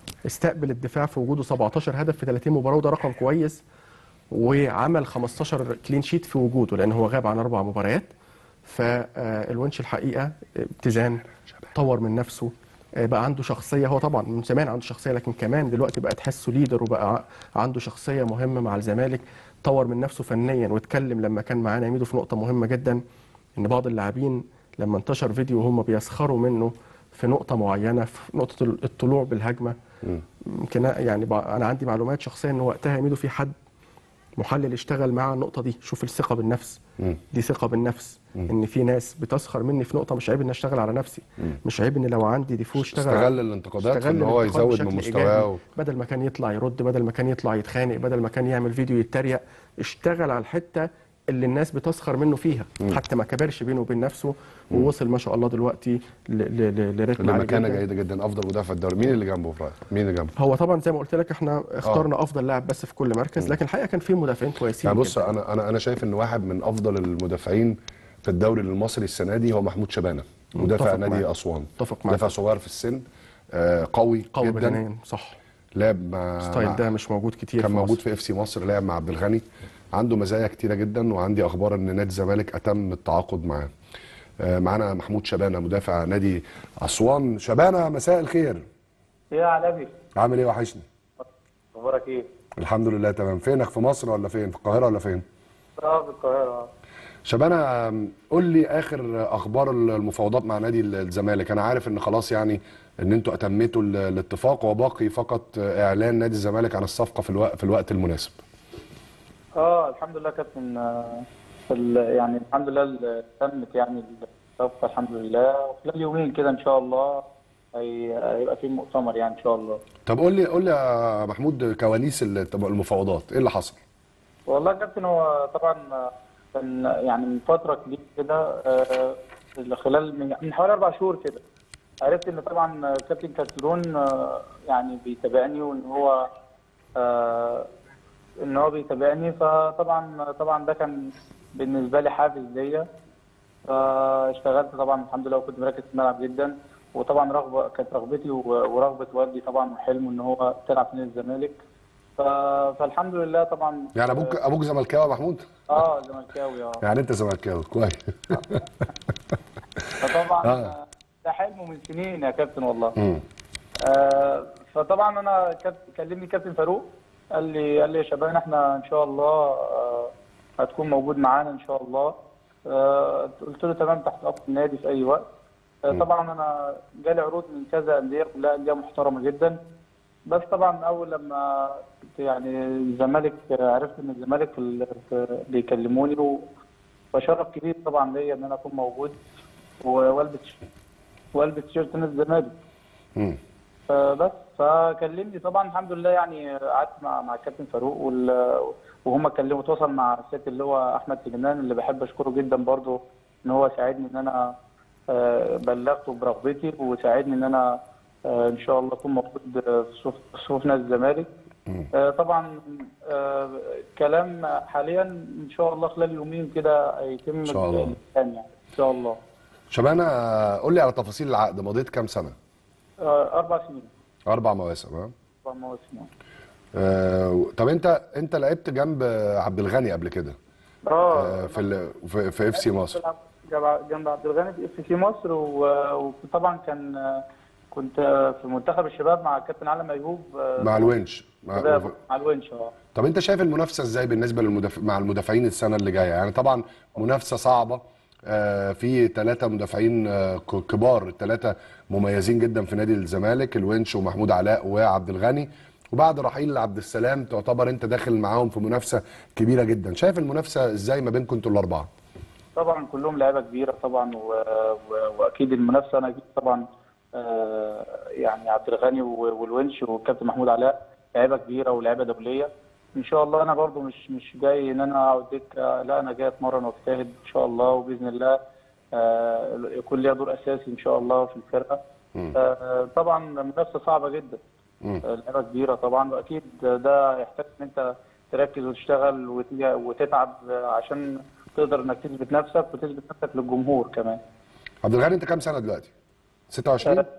Speaker 2: استقبل الدفاع في وجوده 17 هدف في 30 مباراه وده رقم كويس وعمل 15 كلين شيت في وجوده لان هو غاب عن اربع مباريات فالونش الحقيقه اتزان طور من نفسه آه، بقى عنده شخصيه هو طبعا من زمان عنده شخصيه لكن كمان دلوقتي بقى تحسه ليدر وبقى ع- عنده شخصيه مهمه مع الزمالك طور من نفسه فنيا واتكلم لما كان معانا ميدو في نقطه مهمه جدا ان بعض اللاعبين لما انتشر فيديو وهم بيسخروا منه في نقطه معينه في نقطه الطلوع بالهجمه يمكن يعني بع- انا عندي معلومات شخصيه ان وقتها ميدو في حد محلل اشتغل مع النقطه دي شوف الثقه بالنفس
Speaker 1: مم.
Speaker 2: دي ثقه بالنفس ان في ناس بتسخر مني في نقطه مش عيب ان اشتغل على نفسي مش عيب ان لو عندي ديفو اشتغل
Speaker 1: استغل الانتقادات في
Speaker 2: استغل
Speaker 1: ان هو
Speaker 2: الانتقاد
Speaker 1: يزود من
Speaker 2: بشكل
Speaker 1: مستواه
Speaker 2: إيجابي.
Speaker 1: و...
Speaker 2: بدل ما كان يطلع يرد بدل ما كان يطلع يتخانق بدل ما كان يعمل فيديو يتريق اشتغل على الحته اللي الناس بتسخر منه فيها حتى ما كبرش بينه وبين نفسه ووصل ما شاء الله دلوقتي ل- ل- ل- لريتم عالي
Speaker 1: لمكانه
Speaker 2: جدا.
Speaker 1: جيده جدا افضل مدافع في الدوري مين اللي جنبه في رايك مين اللي جنبه
Speaker 2: هو طبعا زي ما قلت لك احنا اخترنا افضل لاعب بس في كل مركز لكن الحقيقه كان في مدافعين كويسين
Speaker 1: يعني بص
Speaker 2: جداً.
Speaker 1: انا انا انا شايف ان واحد من افضل المدافعين في الدوري المصري السنه دي هو محمود شبانه مدافع
Speaker 2: متفق
Speaker 1: نادي
Speaker 2: معاك.
Speaker 1: اسوان
Speaker 2: متفق معاك.
Speaker 1: مدافع صغير في السن آه، قوي,
Speaker 2: قوي
Speaker 1: جدا
Speaker 2: بدنيا صح
Speaker 1: لعب مع
Speaker 2: ستايل
Speaker 1: مع-
Speaker 2: ده مش موجود كتير
Speaker 1: كان
Speaker 2: في
Speaker 1: موجود
Speaker 2: مصر.
Speaker 1: في اف سي مصر لعب مع عبد الغني عنده مزايا كتيره جدا وعندي اخبار ان نادي الزمالك اتم التعاقد معاه آه، معانا محمود شبانه مدافع نادي اسوان شبانه مساء الخير
Speaker 3: يا علبي
Speaker 1: عامل ايه وحشني
Speaker 3: اخبارك ايه؟
Speaker 1: الحمد لله تمام فينك في مصر ولا فين في القاهره ولا فين
Speaker 3: اه في القاهرة
Speaker 1: شبانه آم، قول لي اخر اخبار المفاوضات مع نادي الزمالك انا عارف ان خلاص يعني ان انتوا اتميتوا ال- الاتفاق وباقي فقط اعلان نادي الزمالك عن الصفقه في الوقت في الوقت المناسب
Speaker 3: اه الحمد لله كابتن آه، في ال- يعني الحمد لله ال- تمت يعني الصفقة الحمد لله وخلال يومين كده ان شاء الله هي- هيبقى في مؤتمر يعني ان شاء الله
Speaker 1: طب قول لي قول لي يا محمود كواليس ال- المفاوضات ايه اللي حصل
Speaker 3: والله يا كابتن هو طبعا كان يعني من فترة كبيرة كده آه، خلال من من حوالي أربع شهور كده عرفت إن طبعا كابتن كارتلون آه، يعني بيتابعني وإن هو آه، إن هو بيتابعني فطبعا طبعا ده كان بالنسبة لي حافز ليا فاشتغلت طبعا الحمد لله وكنت مركز في الملعب جدا وطبعا رغبة كانت رغبتي و- ورغبة والدي طبعا وحلمه إن هو تلعب في نادي الزمالك ف- فالحمد لله طبعا
Speaker 1: يعني ابوك ابوك زملكاوي يا محمود
Speaker 3: اه زملكاوي اه
Speaker 1: يعني انت زملكاوي كويس
Speaker 3: فطبعا
Speaker 1: آه.
Speaker 3: آه. ده حلمه من سنين يا كابتن والله
Speaker 1: مم.
Speaker 3: آه فطبعا انا كاب- كلمني كابتن فاروق قال لي قال لي يا شباب احنا ان شاء الله آه هتكون موجود معانا ان شاء الله آه قلت له تمام تحت امر النادي في اي وقت آه طبعا انا جالي عروض من كذا انديه كلها انديه محترمه جدا بس طبعا اول لما كنت يعني الزمالك عرفت ان الزمالك في ال- في- بيكلموني و- فشرف كبير طبعا ليا ان انا اكون موجود والبس والبس تيشيرت نادي الزمالك
Speaker 1: مم.
Speaker 3: فبس فكلمني طبعا الحمد لله يعني قعدت مع مع الكابتن فاروق وال- وهم كلموا تواصل مع السيد اللي هو احمد سليمان اللي بحب اشكره جدا برضه ان هو ساعدني ان انا آه، بلغته برغبتي وساعدني ان انا آه، ان شاء الله اكون موجود آه، في صفوف في صفوف نادي الزمالك آه، طبعا آه، كلام حاليا ان شاء الله خلال يومين كده هيتم
Speaker 1: إن شاء الله.
Speaker 3: الإعلان يعني ان شاء الله
Speaker 1: شبانه قول لي على تفاصيل العقد مضيت كام سنه
Speaker 3: آه، اربع سنين
Speaker 1: اربع مواسم ها
Speaker 3: اربع مواسم يعني.
Speaker 1: آه، طب انت انت لعبت جنب عبد الغني قبل كده
Speaker 3: اه
Speaker 1: آه، في ال... في, في اف سي مصر
Speaker 3: بلعب جنب- جنب عبد الغني في اف سي مصر و- وطبعا كان كنت في منتخب الشباب مع الكابتن علي ميهوب
Speaker 1: مع الونش مع...
Speaker 3: شباب مع الونش اه
Speaker 1: طب انت شايف المنافسه ازاي بالنسبه للمدافع مع المدافعين السنه اللي جايه يعني طبعا منافسه صعبه آه، في ثلاثه مدافعين آه، ك- كبار ثلاثه مميزين جدا في نادي الزمالك الونش ومحمود علاء وعبد الغني وبعد رحيل عبد السلام تعتبر انت داخل معاهم في منافسه كبيره جدا شايف المنافسه ازاي ما بينكم انتوا الاربعه
Speaker 3: طبعا كلهم لعيبه كبيره طبعا و... و... واكيد المنافسه انا اكيد طبعا آه يعني عبد الغني و- والونش والكابتن محمود علاء لعيبه كبيره ولعيبه دوليه ان شاء الله انا برضو مش مش جاي ان انا اقعد دكه لا انا جاي اتمرن واجتهد ان شاء الله وباذن الله آه يكون ليا دور اساسي ان شاء الله في الفرقه آه طبعا منافسه صعبه جدا
Speaker 1: مم.
Speaker 3: آه، لعيبه كبيره طبعا واكيد ده يحتاج ان انت تركز وتشتغل وت- وتتعب آه، عشان تقدر انك تثبت نفسك وتثبت نفسك للجمهور كمان
Speaker 1: عبد الغني انت كام سنه دلوقتي 26
Speaker 3: آه،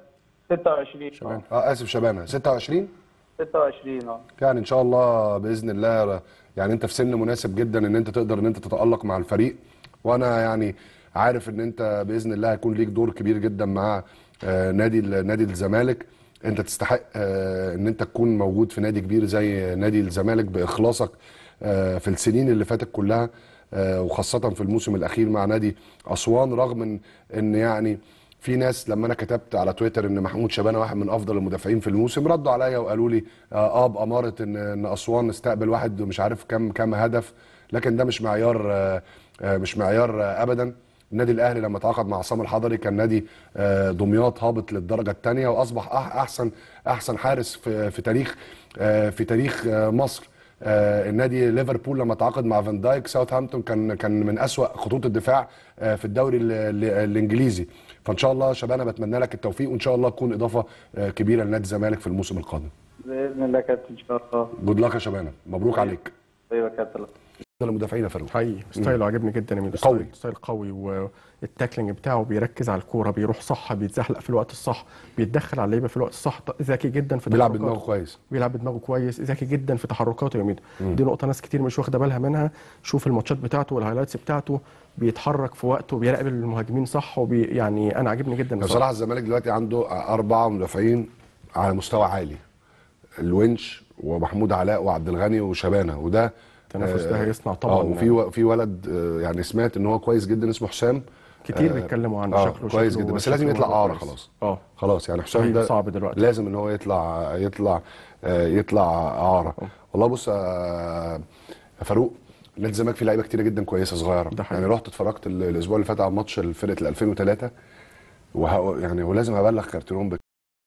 Speaker 3: 26
Speaker 2: شبان.
Speaker 1: اه اسف شبانه 26
Speaker 3: 26 اه
Speaker 1: يعني ان شاء الله باذن الله يعني انت في سن مناسب جدا ان انت تقدر ان انت تتالق مع الفريق وانا يعني عارف ان انت باذن الله هيكون ليك دور كبير جدا مع آه، نادي ال- نادي الزمالك انت تستحق آه، ان انت تكون موجود في نادي كبير زي نادي الزمالك باخلاصك آه، في السنين اللي فاتت كلها آه، وخاصه في الموسم الاخير مع نادي اسوان رغم ان ان يعني في ناس لما انا كتبت على تويتر ان محمود شبانه واحد من افضل المدافعين في الموسم ردوا عليا وقالوا لي اه آه باماره ان ان اسوان استقبل واحد مش عارف كم كم هدف لكن ده مش معيار آه آه مش معيار آه ابدا النادي الاهلي لما تعاقد مع عصام الحضري كان نادي آه دمياط هابط للدرجه الثانيه واصبح أح- احسن احسن حارس في في تاريخ آه في تاريخ آه مصر آه النادي ليفربول لما تعاقد مع فان دايك ساوثهامبتون كان كان من اسوا خطوط الدفاع آه في الدوري ال- ال- الانجليزي فان شاء الله شبانه بتمنى لك التوفيق وان شاء الله تكون اضافه آه كبيره لنادي الزمالك في الموسم القادم
Speaker 3: باذن الله يا كابتن ان شاء الله
Speaker 1: جود لك يا شبانه مبروك عليك
Speaker 3: ايوه يا كابتن
Speaker 1: افضل المدافعين يا فاروق
Speaker 2: حقيقي ستايله عجبني جدا يا ميدو
Speaker 1: قوي.
Speaker 2: ستايل- ستايل قوي والتاكلينج بتاعه بيركز على الكوره بيروح صح بيتزحلق في الوقت الصح بيتدخل على اللعيبه في الوقت الصح ذكي جدا في
Speaker 1: بيلعب
Speaker 2: تحركاته.
Speaker 1: بدماغه كويس
Speaker 2: بيلعب بدماغه كويس ذكي جدا في تحركاته يا ميدو دي نقطه ناس كتير مش واخده بالها منها شوف الماتشات بتاعته والهايلايتس بتاعته بيتحرك في وقته بيراقب المهاجمين صح وبي يعني انا عاجبني جدا
Speaker 1: بصراحه الزمالك دلوقتي عنده اربعه مدافعين على مستوى عالي الونش ومحمود علاء وعبد الغني وشبانه وده
Speaker 2: التنافس ده
Speaker 1: آه،
Speaker 2: هيصنع طبعا
Speaker 1: اه وفي و- في ولد آه، يعني سمعت ان هو كويس جدا اسمه حسام
Speaker 2: كتير
Speaker 1: آه،
Speaker 2: بيتكلموا عنه
Speaker 1: اه
Speaker 2: شكله
Speaker 1: كويس
Speaker 2: شكله-
Speaker 1: جدا بس
Speaker 2: شكله
Speaker 1: لازم يطلع
Speaker 2: موضوع
Speaker 1: اعاره
Speaker 2: كويس.
Speaker 1: خلاص
Speaker 2: اه
Speaker 1: خلاص يعني حسام
Speaker 2: صحيح،
Speaker 1: ده
Speaker 2: صعب دلوقتي.
Speaker 1: لازم ان هو يطلع يطلع آه، يطلع اعاره والله بص آه، يا فاروق نادي الزمالك فيه لعيبه كتيره جدا كويسه صغيره
Speaker 2: ده حقيقي.
Speaker 1: يعني رحت اتفرجت ال- الاسبوع اللي فات على ماتش الفرقه ال 2003 وه... يعني ولازم ابلغ كارتيرون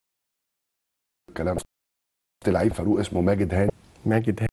Speaker 1: بالكلام لعيب فاروق اسمه ماجد هاني
Speaker 2: ماجد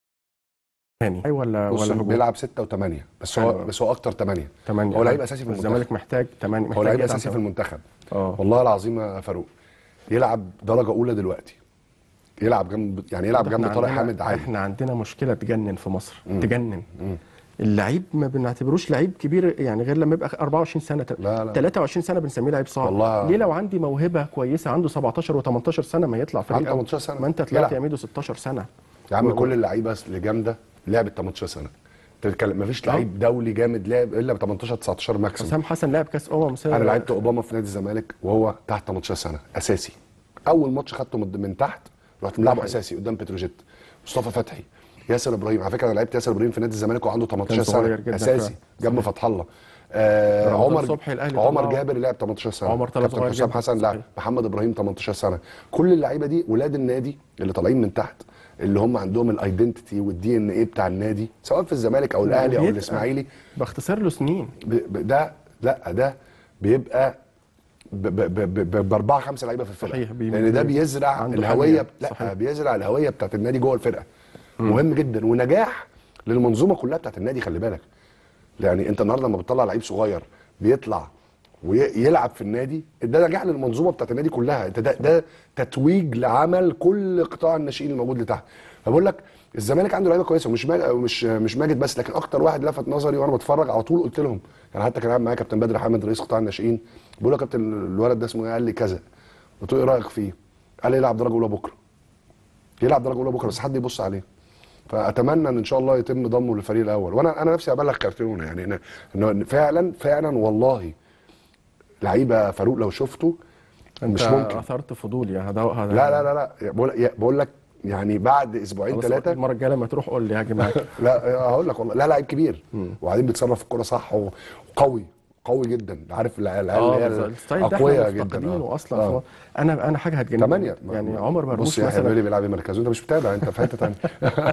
Speaker 2: هاني أي ولا
Speaker 1: بص
Speaker 2: ولا
Speaker 1: هو
Speaker 2: هجوم؟
Speaker 1: بيلعب 6 و8 بس هو
Speaker 2: حلو.
Speaker 1: بس هو اكتر 8
Speaker 2: تمانية
Speaker 1: هو لعيب اساسي في المنتخب
Speaker 2: الزمالك محتاج تمانية
Speaker 1: هو
Speaker 2: محتاج
Speaker 1: لعيب
Speaker 2: يلعب
Speaker 1: اساسي في
Speaker 2: تمانية.
Speaker 1: المنتخب
Speaker 2: اه
Speaker 1: والله العظيم يا فاروق يلعب درجه اولى دلوقتي يلعب جنب يعني يلعب
Speaker 2: احنا
Speaker 1: جنب طارق
Speaker 2: عندنا-
Speaker 1: حامد عادي
Speaker 2: احنا عندنا مشكله تجنن في مصر تجنن اللعيب ما بنعتبروش لعيب كبير يعني غير لما يبقى 24 سنه
Speaker 1: لا، لا.
Speaker 2: 23 سنه بنسميه لعيب صعب
Speaker 1: والله.
Speaker 2: ليه لو عندي موهبه كويسه عنده 17 و18 سنه ما يطلع فريق
Speaker 1: عنده
Speaker 2: أول؟
Speaker 1: 18 سنة.
Speaker 2: ما انت طلعت
Speaker 1: يلعب.
Speaker 2: يا ميدو 16 سنه
Speaker 1: يا عم
Speaker 2: و-
Speaker 1: كل اللعيبه اللي جامده لعبت 18 سنه تتكلم مفيش لعيب دولي جامد لعب الا ب 18 19 ماكسيموم
Speaker 2: حسام حسن لعب كاس امم
Speaker 1: انا لعبت اوباما في نادي الزمالك وهو تحت 18 سنه اساسي اول ماتش خدته من من تحت رحت ملعبه
Speaker 2: حقيقي.
Speaker 1: اساسي قدام بتروجيت مصطفى فتحي ياسر ابراهيم على فكره انا لعبت ياسر ابراهيم في نادي الزمالك وعنده 18
Speaker 2: كان صغير
Speaker 1: سنه
Speaker 2: جدا
Speaker 1: اساسي
Speaker 2: فعلا.
Speaker 1: جنب فتح الله آه
Speaker 2: رمضان
Speaker 1: عمر
Speaker 2: صبحي الأهلي
Speaker 1: عمر
Speaker 2: طلعه.
Speaker 1: جابر لعب 18 سنه
Speaker 2: عمر طلع
Speaker 1: كابتن
Speaker 2: صغير
Speaker 1: حسام
Speaker 2: جدا.
Speaker 1: حسن لعب
Speaker 2: صحيح.
Speaker 1: محمد ابراهيم 18 سنه كل اللعيبه دي ولاد النادي اللي طالعين من تحت اللي هم عندهم الايدنتيتي والدي ان ايه بتاع النادي سواء في الزمالك او الاهلي او
Speaker 2: وبيبقى
Speaker 1: الاسماعيلي
Speaker 2: باختصار له سنين
Speaker 1: ب- ب- ده لا ده بيبقى ب- ب- ب- ب- باربعه خمسه لعيبه في الفرقه
Speaker 2: صحيح، بي-
Speaker 1: لان ده
Speaker 2: بي-
Speaker 1: بيزرع
Speaker 2: عنده
Speaker 1: الهويه
Speaker 2: حنية.
Speaker 1: لا
Speaker 2: صحيح.
Speaker 1: بيزرع الهويه بتاعت النادي جوه الفرقه مهم جدا ونجاح للمنظومه كلها بتاعت النادي خلي بالك يعني انت النهارده لما بتطلع لعيب صغير بيطلع ويلعب في النادي ده نجاح للمنظومه بتاعت النادي كلها انت ده, ده تتويج لعمل كل قطاع الناشئين الموجود لتحت فبقول لك الزمالك عنده لعيبه كويسه ومش ماجد مش مش ماجد بس لكن اكتر واحد لفت نظري وانا بتفرج على طول قلت لهم يعني حتى كان قاعد معايا كابتن بدر حامد رئيس قطاع الناشئين بقول له يا كابتن الولد ده اسمه ايه قال لي كذا قلت له ايه رايك فيه قال لي يلعب درجه اولى بكره يلعب درجه اولى بكره بس حد يبص عليه فاتمنى ان ان شاء الله يتم ضمه للفريق الاول وانا انا نفسي ابلغ كارتيرون يعني إن- انه فعلا فعلا والله لعيبه فاروق لو شفته
Speaker 2: انت
Speaker 1: مش ممكن
Speaker 2: اثرت فضولي هذا هذا
Speaker 1: لا لا لا لا بقول, يا- بقول لك يعني بعد اسبوعين
Speaker 2: خلاص
Speaker 1: ثلاثه
Speaker 2: المره الجايه لما تروح قول لي هاجي معاك
Speaker 1: لا هقول لك والله لا لعيب كبير وبعدين بيتصرف الكوره صح وقوي قوي جدا عارف العيال العيال
Speaker 2: اه
Speaker 1: اللي هي
Speaker 2: الستايل ده
Speaker 1: اقوياء
Speaker 2: احنا
Speaker 1: جدا
Speaker 2: مفتقدينه اصلا
Speaker 1: آه.
Speaker 2: آه. انا انا حاجه هتجنن
Speaker 1: ثمانية
Speaker 2: يعني عمر مرموش
Speaker 1: بص يا
Speaker 2: مثلا
Speaker 1: حبيبي بيلعب ايه مركزه انت مش متابع انت في حته ثانيه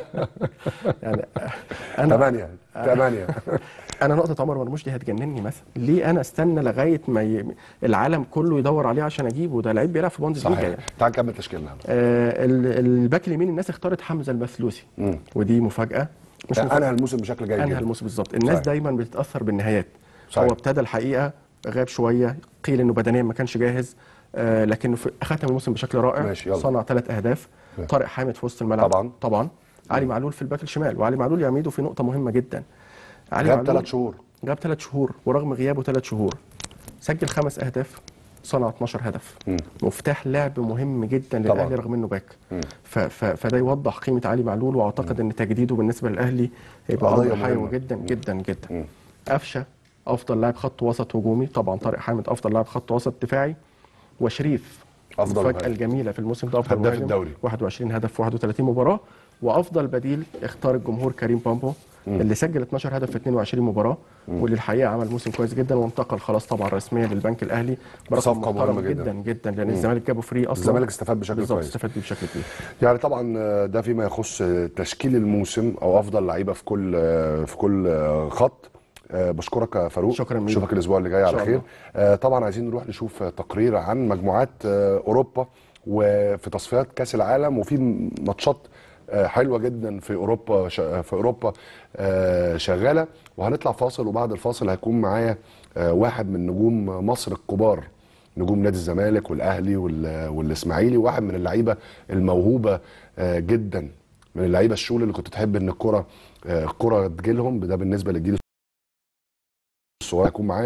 Speaker 2: يعني انا
Speaker 1: ثمانية ثمانية
Speaker 2: انا نقطه عمر مرموش دي هتجنني مثلا ليه انا استنى لغايه ما ي... العالم كله يدور عليه عشان اجيبه ده لعيب بيلعب في بوندس ليجا
Speaker 1: صحيح
Speaker 2: يعني.
Speaker 1: تعال نكمل تشكيلنا
Speaker 2: آه ال- الباك اليمين الناس اختارت حمزه المثلوثي
Speaker 1: مم.
Speaker 2: ودي مفاجاه مش مفاجاه
Speaker 1: انهى الموسم بشكل جيد
Speaker 2: انهى
Speaker 1: جدا
Speaker 2: الموسم بالظبط الناس
Speaker 1: صحيح.
Speaker 2: دايما بتتاثر بالنهايات
Speaker 1: صحيح.
Speaker 2: هو ابتدى الحقيقه غاب شويه قيل انه بدنيا ما كانش جاهز آه لكنه في ختم الموسم بشكل رائع
Speaker 1: ماشي، يلا.
Speaker 2: صنع ثلاث اهداف
Speaker 1: ماشي.
Speaker 2: طارق حامد في وسط الملعب
Speaker 1: طبعاً.
Speaker 2: طبعا علي معلول في الباك الشمال وعلي معلول يعميده في نقطه مهمه جدا علي
Speaker 1: غاب
Speaker 2: معلول
Speaker 1: ثلاث شهور
Speaker 2: غاب ثلاث شهور ورغم غيابه ثلاث شهور سجل خمس اهداف صنع 12 هدف
Speaker 1: مم.
Speaker 2: مفتاح لعب مهم جدا
Speaker 1: طبعاً.
Speaker 2: للاهلي رغم انه باك ف ف فده يوضح قيمه علي معلول واعتقد ان تجديده بالنسبه للاهلي هيبقى
Speaker 1: قضية
Speaker 2: امر حيوي
Speaker 1: مهمة.
Speaker 2: جدا جدا جدا
Speaker 1: مم.
Speaker 2: قفشه افضل لاعب خط وسط هجومي طبعا طارق حامد افضل لاعب خط وسط دفاعي وشريف
Speaker 1: أفضل
Speaker 2: المفاجاه
Speaker 1: مهاجم.
Speaker 2: الجميله في الموسم ده افضل
Speaker 1: هداف
Speaker 2: مهاجم،
Speaker 1: الدوري.
Speaker 2: 21 هدف في 31 مباراه وافضل بديل اختار الجمهور كريم بامبو اللي سجل 12 هدف في 22 مباراه واللي الحقيقه عمل موسم كويس جدا وانتقل خلاص طبعا رسميا للبنك الاهلي برقم
Speaker 1: صفقة
Speaker 2: محترم
Speaker 1: مهمة جدا.
Speaker 2: جدا جدا لان الزمالك جابه فري اصلا
Speaker 1: الزمالك استفاد بشكل
Speaker 2: بالظبط
Speaker 1: كويس.
Speaker 2: استفاد بيه بشكل كبير
Speaker 1: يعني طبعا آه، ده فيما يخص آه، تشكيل الموسم او افضل لعيبه في كل آه، في كل آه، خط آه، بشكرك يا فاروق
Speaker 2: شكراً ميدو.
Speaker 1: اشوفك الاسبوع اللي جاي
Speaker 2: إن
Speaker 1: على
Speaker 2: شاء
Speaker 1: خير
Speaker 2: الله.
Speaker 1: آه، طبعا عايزين نروح نشوف آه، تقرير عن مجموعات آه، اوروبا وفي تصفيات كاس العالم وفي ماتشات آه، حلوه جدا في اوروبا ش- في اوروبا آه، شغاله وهنطلع فاصل وبعد الفاصل هيكون معايا آه، واحد من نجوم مصر الكبار نجوم نادي الزمالك والاهلي وال- والاسماعيلي واحد من اللعيبه الموهوبه آه، جدا من اللعيبه الشول اللي كنت تحب ان الكره آه، الكره تجيلهم ده بالنسبه للجيل الصغير هيكون معايا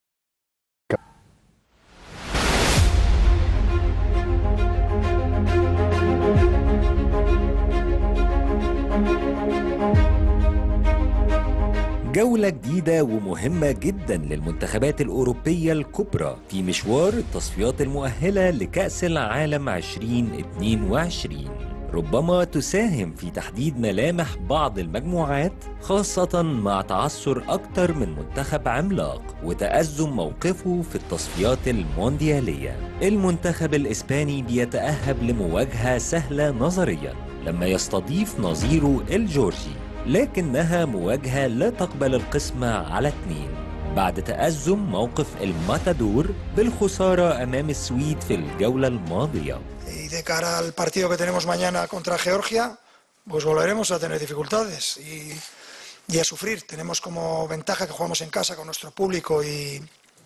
Speaker 4: جولة جديدة ومهمة جدا للمنتخبات الأوروبية الكبرى في مشوار التصفيات المؤهلة لكأس العالم 2022 ربما تساهم في تحديد ملامح بعض المجموعات خاصة مع تعثر أكثر من منتخب عملاق وتأزم موقفه في التصفيات المونديالية المنتخب الإسباني بيتأهب لمواجهة سهلة نظريا لما يستضيف نظيره الجورجي لكنها مواجهة لا تقبل القسمة على اثنين بعد تأزم موقف الماتادور بالخسارة أمام السويد في الجولة الماضية
Speaker 5: Y de cara al partido que tenemos mañana contra Georgia, pues volveremos a tener dificultades y, y a sufrir. Tenemos como ventaja que jugamos en casa con nuestro público y,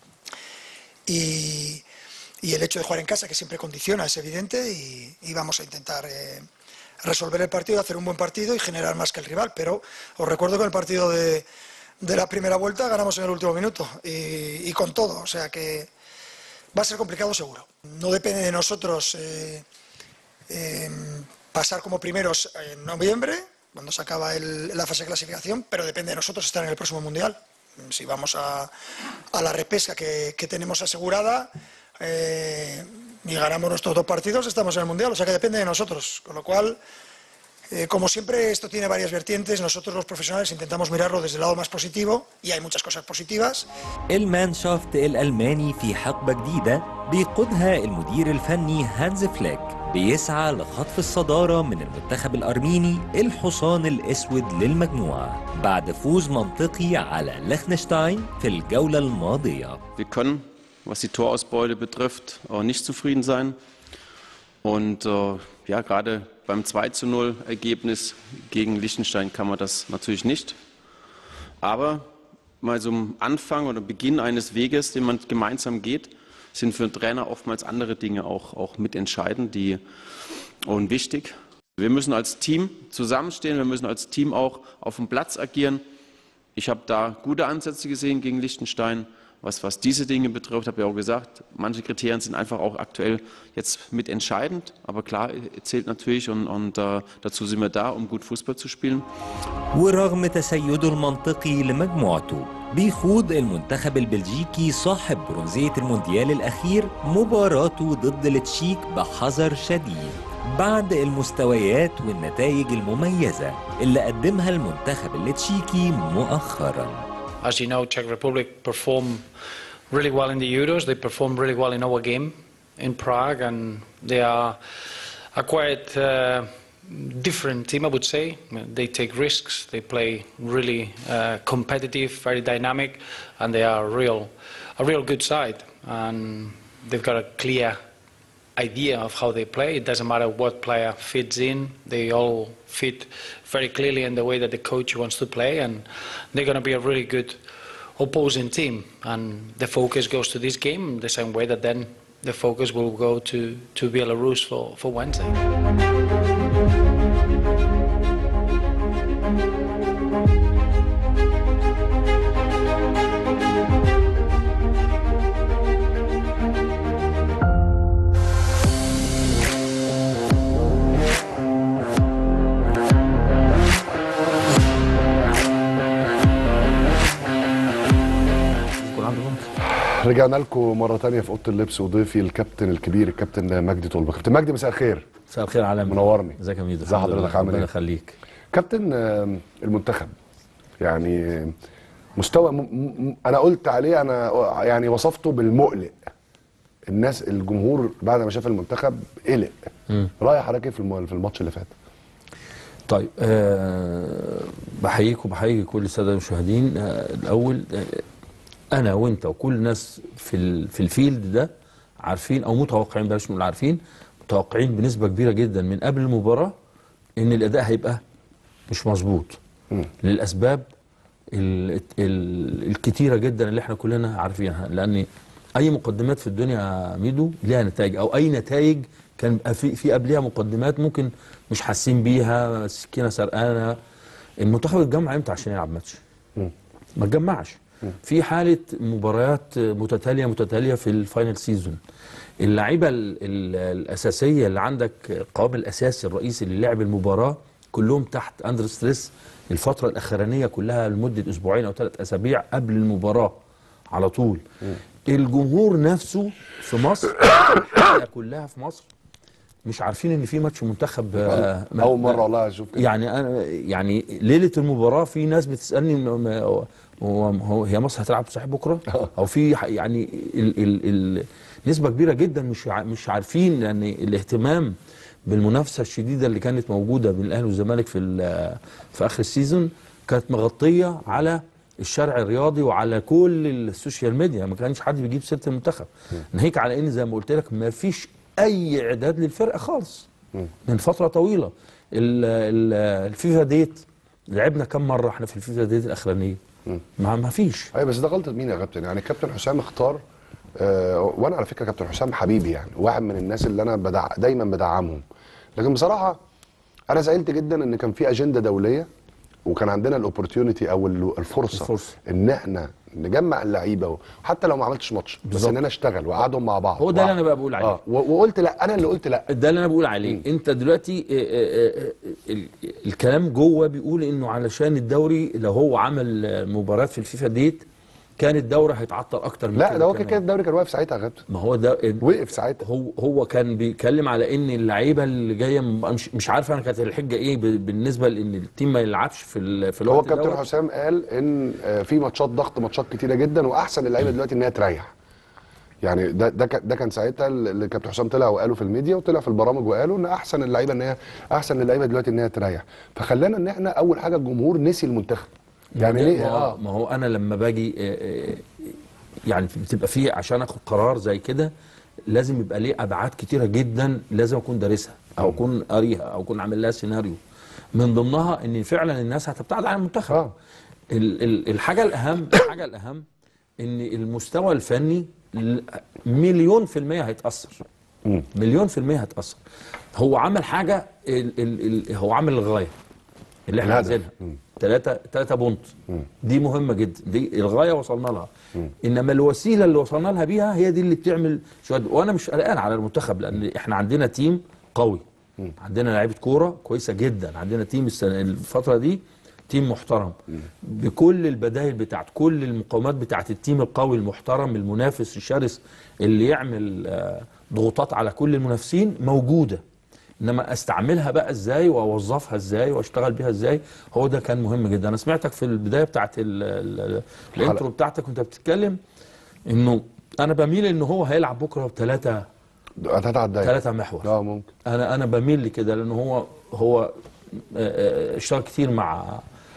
Speaker 5: y, y el hecho de jugar en casa, que siempre condiciona, es evidente, y, y vamos a intentar eh, resolver el partido, hacer un buen partido y generar más que el rival. Pero os recuerdo que el partido de, de la primera vuelta ganamos en el último minuto y, y con todo, o sea que va a ser complicado seguro. No depende de nosotros eh, eh, pasar como primeros en noviembre, cuando se acaba el- la fase de clasificación, pero depende de nosotros estar en el próximo Mundial. Si vamos a, a la repesca que, que tenemos asegurada eh, y ganamos nuestros dos partidos, estamos en el Mundial, o sea que depende de nosotros. Con lo cual, eh, como siempre, esto tiene varias vertientes. Nosotros los profesionales intentamos mirarlo desde el lado más positivo y hay muchas cosas positivas.
Speaker 4: المانشافت الألماني في حقبة جديدة بيقودها المدير الفني هانز فليك بيسعى لخطف الصدارة من المنتخب الأرميني الحصان الأسود للمجموعة بعد فوز منطقي على ليخنشتاين في الجولة الماضية
Speaker 6: Wir können, was die Torausbeute betrifft, auch nicht zufrieden sein. Und äh, ja, gerade beim 2 zu 0 Ergebnis gegen Liechtenstein kann man das natürlich nicht. Aber mal so am Anfang oder Beginn eines Weges, den man gemeinsam geht, sind für einen Trainer oftmals andere Dinge auch, auch mitentscheidend die, und wichtig. Wir müssen als Team zusammenstehen, wir müssen als Team auch auf dem Platz agieren. Ich habe da gute Ansätze gesehen gegen Liechtenstein. Was, was diese Dinge betrifft, habe ich auch gesagt, manche Kriterien sind einfach auch aktuell jetzt mit entscheidend. Aber klar, zählt natürlich und, und äh, dazu sind wir da, um gut Fußball zu spielen.
Speaker 4: ورغم تسيده المنطقي لمجموعته بيخوض المنتخب البلجيكي صاحب برونزية المونديال الأخير مباراته ضد التشيك بحذر شديد بعد المستويات والنتائج المميزة اللي قدمها المنتخب التشيكي مؤخراً
Speaker 7: As you know, Czech Republic perform really well in the Euros. They perform really well in our game in Prague, and they are a quite uh, different team, I would say. They take risks. They play really uh, competitive, very dynamic, and they are real, a real good side. And they've got a clear idea of how they play. It doesn't matter what player fits in. They all fit very clearly in the way that the coach wants to play, and they're going to be a really good opposing team. And the focus goes to this game the same way that then the focus will go to, to Belarus for, for Wednesday.
Speaker 1: رجعنا لكم مره تانية في اوضه اللبس وضيفي الكابتن الكبير الكابتن مجدي طلبه كابتن مجدي مساء الخير
Speaker 8: مساء الخير عالمي
Speaker 1: منورني.
Speaker 8: ازيك يا ميدو
Speaker 1: ازي
Speaker 8: الحمد
Speaker 1: حضرتك
Speaker 8: لله.
Speaker 1: عامل
Speaker 8: ربنا
Speaker 1: ايه؟
Speaker 8: يخليك
Speaker 1: كابتن آم، المنتخب يعني مستوى م... م... انا قلت عليه انا يعني وصفته بالمقلق الناس الجمهور بعد ما شاف المنتخب قلق راي حضرتك ايه في الم- في الماتش اللي فات
Speaker 8: طيب أه بحييك وبحيي كل الساده المشاهدين أه الاول أه انا وانت وكل الناس في ال- في الفيلد ده عارفين او متوقعين بلاش نقول عارفين متوقعين بنسبه كبيره جدا من قبل المباراه ان الاداء هيبقى مش مظبوط للاسباب ال ال الكتيره جدا اللي احنا كلنا عارفينها لان اي مقدمات في الدنيا يا ميدو ليها نتائج او اي نتائج كان بقى في في قبلها مقدمات ممكن مش حاسين بيها السكينه سرقانه المنتخب اتجمع امتى عشان يلعب ماتش؟ ما اتجمعش في حاله مباريات متتاليه متتاليه في الفاينل سيزون اللعيبه ال- ال- الاساسيه اللي عندك القوام الاساسي الرئيسي للعب المباراه كلهم تحت اندر ستريس الفتره الاخرانيه كلها لمده اسبوعين او ثلاث اسابيع قبل المباراه على طول الجمهور نفسه في مصر الحقيقة كلها في مصر مش عارفين ان في ماتش منتخب آه، ما-
Speaker 1: اول
Speaker 8: ما-
Speaker 1: مره والله اشوف كده.
Speaker 8: يعني انا يعني ليله المباراه في ناس بتسالني م- م- هو هو هي مصر هتلعب صحيح بكره او في ح- يعني ال ال ال نسبه كبيره جدا مش ع- مش عارفين لان الاهتمام بالمنافسه الشديده اللي كانت موجوده بين الاهلي والزمالك في ال- في اخر السيزون كانت مغطيه على الشارع الرياضي وعلى كل السوشيال ميديا ما كانش حد بيجيب سيره المنتخب ناهيك على ان زي ما قلت لك ما فيش اي اعداد للفرقه خالص من فتره طويله ال- ال- الفيفا ديت لعبنا كم مره احنا في الفيفا ديت الاخرانيه ما ما فيش
Speaker 1: ايوه بس ده غلطه مين يا كابتن يعني كابتن حسام اختار آه وانا على فكره كابتن حسام حبيبي يعني واحد من الناس اللي انا بدع دايما بدعمهم لكن بصراحه انا زعلت جدا ان كان في اجنده دوليه وكان عندنا الاوبورتيونيتي او ال- الفرصه,
Speaker 8: الفرصة.
Speaker 1: ان احنا نجمع اللعيبه وحتى لو ما عملتش ماتش بس
Speaker 8: بالظبط.
Speaker 1: ان انا اشتغل واقعدهم مع بعض
Speaker 8: هو ده اللي
Speaker 1: وأع-
Speaker 8: أنا بقى بقول عليه.
Speaker 1: اه و- وقلت لا انا اللي قلت لا
Speaker 8: ده اللي انا بقول عليه انت دلوقتي آه، آه، آه، ال- الكلام جوه بيقول انه علشان الدوري لو هو عمل آه، مباريات في الفيفا ديت كان الدوري هيتعطل اكتر من
Speaker 1: لا ده هو كده
Speaker 8: كمان.
Speaker 1: كده الدوري كان واقف ساعتها يا كابتن
Speaker 8: ما هو ده
Speaker 1: وقف ساعتها
Speaker 8: هو هو كان بيتكلم على ان اللعيبه اللي جايه م- مش مش عارف انا كانت الحجه ايه ب- بالنسبه لان التيم ما يلعبش في ال- في
Speaker 1: هو
Speaker 8: الوقت
Speaker 1: كابتن
Speaker 8: دوت.
Speaker 1: حسام قال ان آه، في ماتشات ضغط ماتشات كتيره جدا واحسن اللعيبه دلوقتي ان هي تريح يعني ده ده كان- ده كان ساعتها اللي كابتن حسام طلع وقاله في الميديا وطلع في البرامج وقالوا ان احسن اللعيبه ان هي احسن اللعيبه دلوقتي ان هي تريح فخلانا ان احنا اول حاجه الجمهور نسي المنتخب يعني
Speaker 8: ما
Speaker 1: ليه
Speaker 8: ده- ما هو-
Speaker 1: اه
Speaker 8: ما هو انا لما باجي آه، آه، يعني بتبقى فيه عشان اخد قرار زي كده لازم يبقى ليه ابعاد كتيره جدا لازم اكون دارسها او اكون قاريها او اكون عامل لها سيناريو من ضمنها ان فعلا الناس هتبتعد عن المنتخب
Speaker 1: آه.
Speaker 8: ال- ال- الحاجه الاهم الحاجه الاهم ان المستوى الفني ل- مليون في المية هيتأثر مليون في المية هيتأثر هو عمل حاجة ال ال ال هو عمل الغاية اللي احنا
Speaker 1: الهدف.
Speaker 8: عايزينها ثلاثة ثلاثة بونت دي مهمة جدا دي الغاية وصلنا لها انما الوسيلة اللي وصلنا لها بيها هي دي اللي بتعمل شوية وانا مش قلقان على المنتخب لان احنا عندنا تيم قوي عندنا لعيبة كورة كويسة جدا عندنا تيم السنة الفترة دي تيم محترم بكل البدائل بتاعت كل المقومات بتاعت التيم القوي المحترم المنافس الشرس اللي يعمل آه، ضغوطات على كل المنافسين موجوده انما استعملها بقى ازاي واوظفها ازاي واشتغل بيها ازاي هو ده كان مهم جدا انا سمعتك في البدايه بتاعت ال ال الانترو بتاعتك وانت بتتكلم انه انا بميل ان هو هيلعب بكره بثلاثه
Speaker 1: هتتعدى
Speaker 8: ثلاثه محور
Speaker 1: اه ممكن
Speaker 8: انا انا بميل لكده لان هو هو آه، آه، اشتغل كتير مع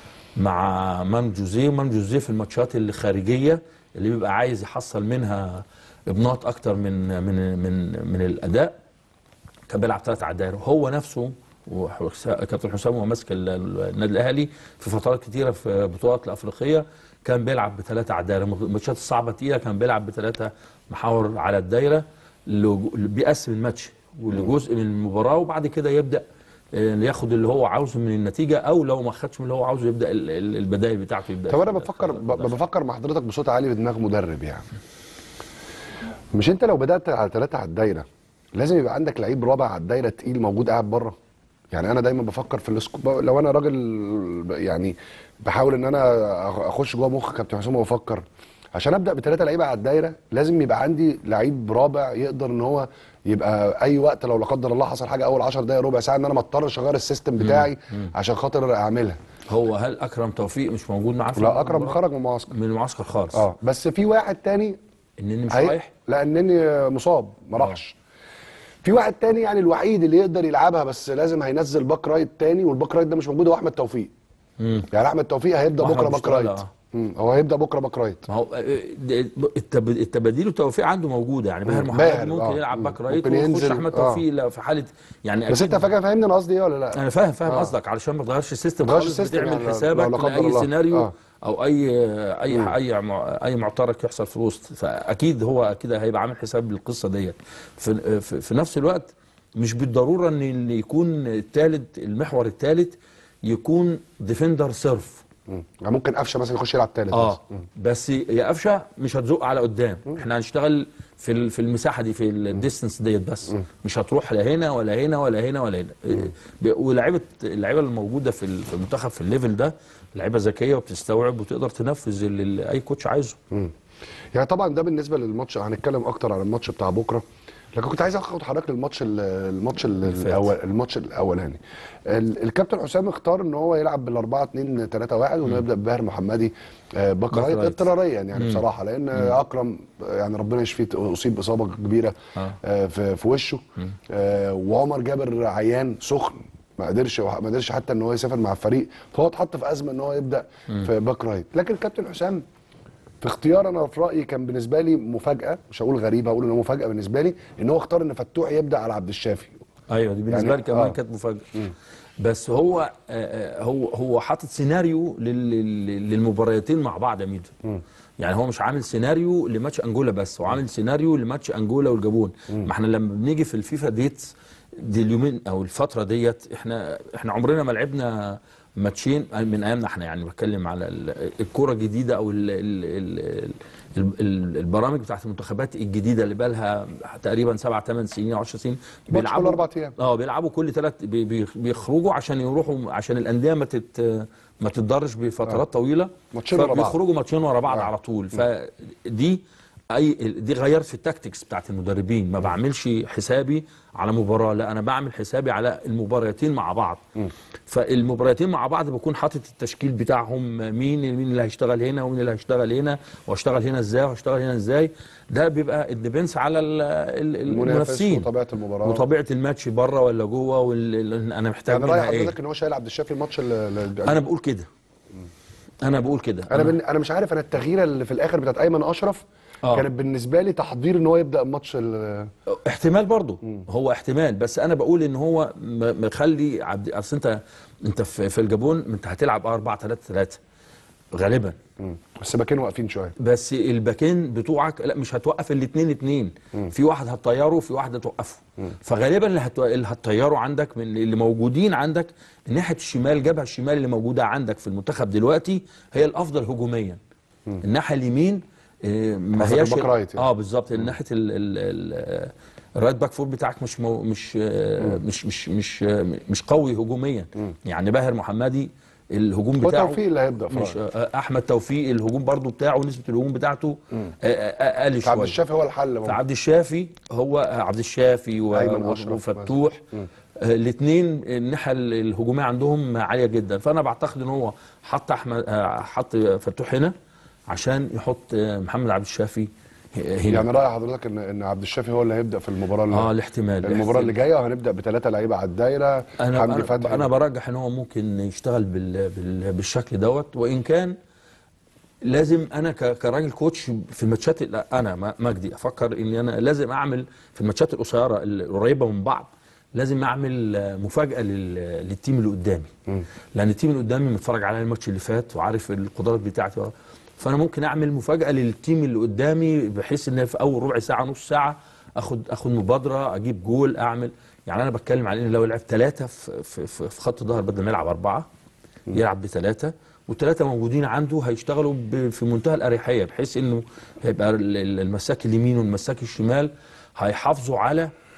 Speaker 8: مع مان جوزيه مان جوزيه في الماتشات اللي خارجيه اللي بيبقى عايز يحصل منها ابناط اكتر من من من من الاداء كان بيلعب ثلاث على الدايره هو نفسه وحسا- كابتن حسام وهو ماسك ال- ال- النادي الاهلي في فترات كتيره في بطولات الافريقيه كان بيلعب بثلاثه على الدايره الماتشات الصعبه تقيله كان بيلعب بثلاثه محاور على الدايره اللي اللي بيقسم الماتش ولجزء من المباراه وبعد كده يبدا آه، ياخد اللي هو عاوزه من النتيجه او لو ما خدش من اللي هو عاوزه يبدا ال- ال- البدائل بتاعته يبدا
Speaker 1: طب انا بفكر ب- بفكر مع حضرتك بصوت عالي بدماغ مدرب يعني مش انت لو بدات على ثلاثه على الدايره لازم يبقى عندك لعيب رابع على الدايره تقيل موجود قاعد بره يعني انا دايما بفكر في السكو... لو انا راجل يعني بحاول ان انا اخش جوه مخ كابتن حسام وبفكر عشان ابدا بثلاثه لعيبه على الدايره لازم يبقى عندي لعيب رابع يقدر ان هو يبقى اي وقت لو لا قدر الله حصل حاجه اول 10 دقائق ربع ساعه ان انا ما اضطرش اغير السيستم بتاعي عشان خاطر اعملها
Speaker 8: هو هل اكرم توفيق مش موجود معاه في
Speaker 1: لا اكرم
Speaker 8: المباراة؟
Speaker 1: خرج من المعسكر
Speaker 8: من المعسكر خالص
Speaker 1: اه بس في واحد تاني
Speaker 8: انني مش
Speaker 1: هي-
Speaker 8: رايح
Speaker 1: لانني مصاب ما راحش في واحد تاني يعني الوحيد اللي يقدر يلعبها بس لازم هينزل باك رايت تاني والباك رايت ده مش موجود هو احمد توفيق
Speaker 8: مم.
Speaker 1: يعني احمد توفيق هيبدا
Speaker 8: وأحمد
Speaker 1: بكره باك
Speaker 8: بيشتغل،
Speaker 1: رايت
Speaker 8: آه.
Speaker 1: مم. هو هيبدا بكره باك رايت
Speaker 8: ما هو آه، ده- التب- التباديل والتوفيق عنده موجوده يعني باهر
Speaker 1: مم.
Speaker 8: محمد
Speaker 1: باهر،
Speaker 8: ممكن
Speaker 1: آه.
Speaker 8: يلعب
Speaker 1: مم.
Speaker 8: باك رايت
Speaker 1: ممكن
Speaker 8: ويخش
Speaker 1: ينزل،
Speaker 8: احمد
Speaker 1: آه.
Speaker 8: توفيق لا في حاله يعني
Speaker 1: بس
Speaker 8: أكيد-
Speaker 1: انت فاكر فاهمني انا قصدي ايه ولا لا
Speaker 8: انا فاهم فاهم
Speaker 1: آه.
Speaker 8: قصدك علشان ما تغيرش السيستم
Speaker 1: ما تغيرش
Speaker 8: خالص
Speaker 1: السيستم
Speaker 8: بتعمل
Speaker 1: يعني لو-
Speaker 8: حسابك
Speaker 1: لو لا قدر
Speaker 8: لاي
Speaker 1: الله.
Speaker 8: سيناريو
Speaker 1: آه.
Speaker 8: او اي اي اي مع- اي معترك يحصل في الوسط فاكيد هو كده هيبقى عامل حساب للقصه ديت في, في, في نفس الوقت مش بالضروره ان اللي يكون الثالث المحور الثالث يكون ديفندر سيرف
Speaker 1: مم. يعني ممكن قفشه مثلا يخش يلعب ثالث
Speaker 8: اه بس يا قفشه مش هتزق على قدام احنا هنشتغل في ال- في المساحه دي في الديستنس ديت بس مش هتروح لا هنا ولا هنا ولا هنا ولا هنا ب- ولاعيبه اللعيبه الموجوده في ال- في المنتخب في الليفل ده لعيبه ذكيه وبتستوعب وتقدر تنفذ اللي اللي اي كوتش عايزه
Speaker 1: مم. يعني طبعا ده بالنسبه للماتش هنتكلم اكتر عن الماتش بتاع بكره لكن كنت عايز اخد حضرتك للماتش ال- الماتش ال-
Speaker 8: فات.
Speaker 1: الاول الماتش الاولاني ال- الكابتن حسام اختار ان هو يلعب بال 4 2 3 1 وانه يبدا بباهر محمدي آه، باك
Speaker 8: باك
Speaker 1: رايت
Speaker 8: رايت.
Speaker 1: اضطراريا يعني بصراحه لان اكرم آه، يعني ربنا يشفيه اصيب باصابه كبيره
Speaker 8: آه.
Speaker 1: آه، في في وشه آه، وعمر جابر عيان سخن ما قدرش ما قدرش حتى ان هو يسافر مع الفريق فهو اتحط في ازمه ان هو يبدا في باك رايت لكن الكابتن حسام في اختيار انا في رايي كان بالنسبه لي مفاجاه مش هقول غريبه هقول ان هو مفاجاه بالنسبه لي ان هو اختار ان فتوح يبدا على عبد الشافي
Speaker 8: ايوه دي بالنسبه
Speaker 1: يعني-
Speaker 8: لي كمان
Speaker 1: آه.
Speaker 8: كانت مفاجاه بس هو آه، آه، هو هو حاطط سيناريو لل- لل- للمباريتين مع بعض يا ميدو يعني هو مش عامل سيناريو لماتش انجولا بس هو عامل سيناريو لماتش انجولا والجابون ما احنا لما بنيجي في الفيفا ديت دي اليومين او الفتره ديت احنا احنا عمرنا ما لعبنا ماتشين من ايامنا احنا يعني بتكلم على ال- الكوره الجديده او ال ال ال ال ال البرامج بتاعت المنتخبات الجديده اللي بقى لها تقريبا سبع ثمان سنين او 10 سنين
Speaker 1: ماتش كل أربع أيام.
Speaker 8: اه بيلعبوا كل ثلاث بيخرجوا عشان يروحوا عشان الانديه ما تت ما تتضرش بفترات طويله
Speaker 1: ماتشين ورا بعض.
Speaker 8: بيخرجوا ماتشين ورا بعض
Speaker 1: آه.
Speaker 8: على طول فدي اي دي غيرت في التاكتكس بتاعت المدربين ما بعملش حسابي على مباراه لا انا بعمل حسابي على المباراتين مع بعض فالمباراتين مع بعض بكون حاطط التشكيل بتاعهم مين مين اللي هيشتغل هنا ومين اللي هيشتغل هنا واشتغل هنا ازاي واشتغل هنا ازاي ده بيبقى الديبنس على ال- ال-
Speaker 1: المنافس
Speaker 8: المنافسين
Speaker 1: وطبيعه المباراه
Speaker 8: وطبيعه الماتش بره ولا جوه وال... انا محتاج
Speaker 1: يعني راي
Speaker 8: منها ايه
Speaker 1: حضرتك ان هو شايل عبد الشافي الماتش ال- ال-
Speaker 8: انا بقول كده انا بقول كده
Speaker 1: انا بن... انا مش عارف انا التغييره اللي في الاخر بتاعت ايمن اشرف
Speaker 8: آه.
Speaker 1: كانت بالنسبه لي تحضير ان هو يبدا الماتش ال...
Speaker 8: احتمال برضه هو احتمال بس انا بقول ان هو م- مخلي عبد اصل انت انت في, في الجابون انت هتلعب 4 3 3 غالبا
Speaker 1: بس باكين واقفين شويه
Speaker 8: بس الباكين بتوعك لا مش هتوقف الاثنين اتنين في واحد هتطيره وفي واحد هتوقفه فغالبا اللي, هتو... اللي هتطيره عندك من اللي موجودين عندك ناحيه الشمال جبهه الشمال اللي موجوده عندك في المنتخب دلوقتي هي الافضل هجوميا الناحيه اليمين آه، ما
Speaker 1: قصدك
Speaker 8: هياش
Speaker 1: الباك رايت يعني.
Speaker 8: اه بالظبط ناحيه ال... ال... ال... الرايت باك فور بتاعك مش مو مش آه، مش مش مش آه، مش قوي هجوميا يعني باهر محمدي الهجوم
Speaker 1: هو
Speaker 8: بتاعه
Speaker 1: توفيق اللي هيبدا في
Speaker 8: مش
Speaker 1: رأيي.
Speaker 8: آه، احمد توفيق الهجوم برضو بتاعه نسبه الهجوم بتاعته آه، آه، اقل
Speaker 1: عبد
Speaker 8: شويه
Speaker 1: الشافي هو الحل ممكن.
Speaker 8: فعبد الشافي هو آه، عبد الشافي و-
Speaker 1: أيمن
Speaker 8: و-
Speaker 1: أشرف
Speaker 8: وفتوح الاثنين الناحيه الهجوميه عندهم عاليه جدا فانا بعتقد ان هو حط احمد آه، حط فتوح هنا عشان يحط آه، محمد عبد الشافي هنا
Speaker 1: يعني راي حضرتك ان ان عبد الشافي هو اللي هيبدا في المباراه اللي
Speaker 8: اه الاحتمال
Speaker 1: المباراه اللي جايه وهنبدا بثلاثه لعيبه على الدايره
Speaker 8: انا
Speaker 1: حمدي
Speaker 8: انا,
Speaker 1: فتحي
Speaker 8: أنا برجح ان هو ممكن يشتغل بال بال بالشكل دوت وان كان لازم انا ك- كراجل كوتش في الماتشات لا انا ما- مجدي افكر ان انا لازم اعمل في الماتشات القصيره القريبه من بعض لازم اعمل آه، مفاجاه لل- للتيم اللي قدامي لان التيم اللي قدامي متفرج على الماتش اللي فات وعارف القدرات بتاعتي فانا ممكن اعمل مفاجاه للتيم اللي قدامي بحيث ان في اول ربع ساعه نص ساعه اخد اخد مبادره اجيب جول اعمل يعني انا بتكلم على ان لو لعب ثلاثه في, في, في, في خط الظهر بدل ما يلعب اربعه يلعب بثلاثه والثلاثه موجودين عنده هيشتغلوا ب- في منتهى الاريحيه بحيث انه هيبقى ال- ال- المساك اليمين والمساك الشمال هيحافظوا على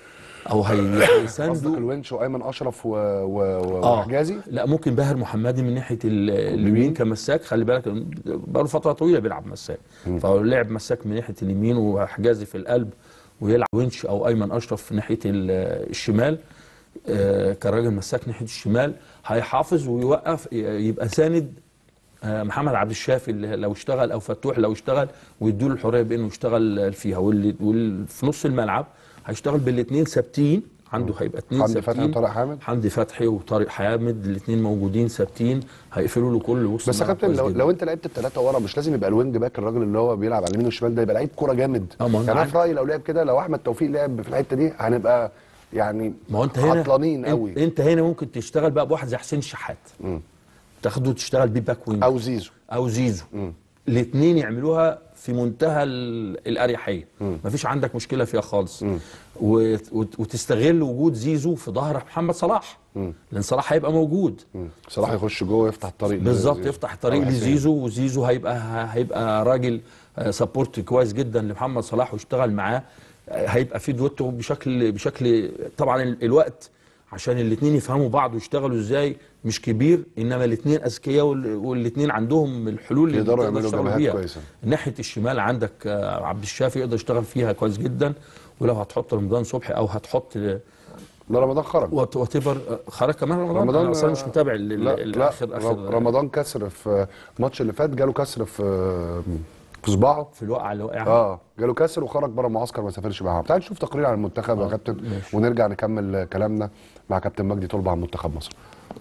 Speaker 8: او هي-
Speaker 1: قصدك
Speaker 8: هيساندوا
Speaker 1: الونش وايمن اشرف و... و... و...
Speaker 8: اه
Speaker 1: وحجازي
Speaker 8: لا ممكن باهر محمدي من ناحيه ال- اليمين كمساك خلي بالك بقاله فتره طويله بيلعب مساك فهو لعب مساك من ناحيه اليمين وحجازي في القلب ويلعب ونش او ايمن اشرف في ناحيه ال- الشمال آه، كراجل مساك ناحيه الشمال هيحافظ ويوقف ي- يبقى ساند آه، محمد عبد الشافي اللي لو اشتغل او فتوح لو اشتغل ويدوا له الحريه بانه يشتغل فيها واللي واللي في نص الملعب هيشتغل بالاثنين ثابتين عنده هيبقى اثنين
Speaker 1: حمدي
Speaker 8: ثابتين
Speaker 1: فتحي وطارق حامد
Speaker 8: حمدي فتحي وطارق حامد الاثنين موجودين ثابتين هيقفلوا له كل وسط
Speaker 1: بس يا
Speaker 8: الملعب
Speaker 1: كابتن
Speaker 8: كويس
Speaker 1: لو,
Speaker 8: جداً.
Speaker 1: لو انت لعبت الثلاثه ورا مش لازم يبقى الوينج باك الراجل اللي هو بيلعب على اليمين والشمال ده يبقى لعيب كوره جامد
Speaker 8: اه، ما هو
Speaker 1: يعني انا
Speaker 8: عارف.
Speaker 1: في رايي لو لعب كده لو احمد توفيق لعب في الحته دي هنبقى يعني
Speaker 8: ما هو انت هنا
Speaker 1: عطلانين
Speaker 8: انت-
Speaker 1: قوي
Speaker 8: انت هنا ممكن تشتغل بقى بواحد زي حسين شحات تاخده تشتغل بيه باك وينج
Speaker 1: او زيزو
Speaker 8: او زيزو الاثنين يعملوها في منتهى ال- الاريحيه مفيش عندك مشكله فيها خالص وت- وت- وتستغل وجود زيزو في ظهر محمد صلاح لان صلاح هيبقى موجود
Speaker 1: صلاح يخش جوه ويفتح الطريق
Speaker 8: بالظبط
Speaker 1: لزيزو.
Speaker 8: يفتح الطريق
Speaker 1: أو حسين.
Speaker 8: لزيزو وزيزو هيبقى هيبقى راجل سبورت كويس جدا لمحمد صلاح واشتغل معاه آه، هيبقى في دويتو بشكل بشكل طبعا ال- الوقت عشان الاثنين يفهموا بعض ويشتغلوا ازاي مش كبير انما الاثنين اذكياء والاثنين عندهم الحلول اللي
Speaker 1: يقدروا
Speaker 8: تقدر
Speaker 1: يعملوا
Speaker 8: يشتغلوا
Speaker 1: جبهات
Speaker 8: بيها.
Speaker 1: كويسة.
Speaker 8: ناحيه الشمال عندك آه، عبد الشافي يقدر يشتغل فيها كويس جدا ولو هتحط رمضان صبحي او هتحط
Speaker 1: ده رمضان خرج
Speaker 8: وات ايفر خرج كمان رمضان,
Speaker 1: رمضان
Speaker 8: انا اصلا مش متابع ال- ال-
Speaker 1: لا
Speaker 8: الاخر
Speaker 1: لا
Speaker 8: اخر
Speaker 1: رمضان كسر في الماتش اللي فات جاله كسر في في صباعه
Speaker 8: في الوقعه اللي وقعها
Speaker 1: اه جاله كسر وخرج بره المعسكر ما سافرش معاهم تعال نشوف تقرير عن المنتخب يا كابتن ونرجع نكمل كلامنا مع كابتن مجدي طلبه عن منتخب مصر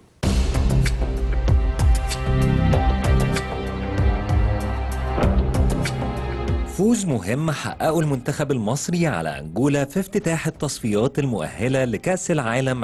Speaker 4: فوز مهم حققه المنتخب المصري على أنجولا في افتتاح التصفيات المؤهلة لكأس العالم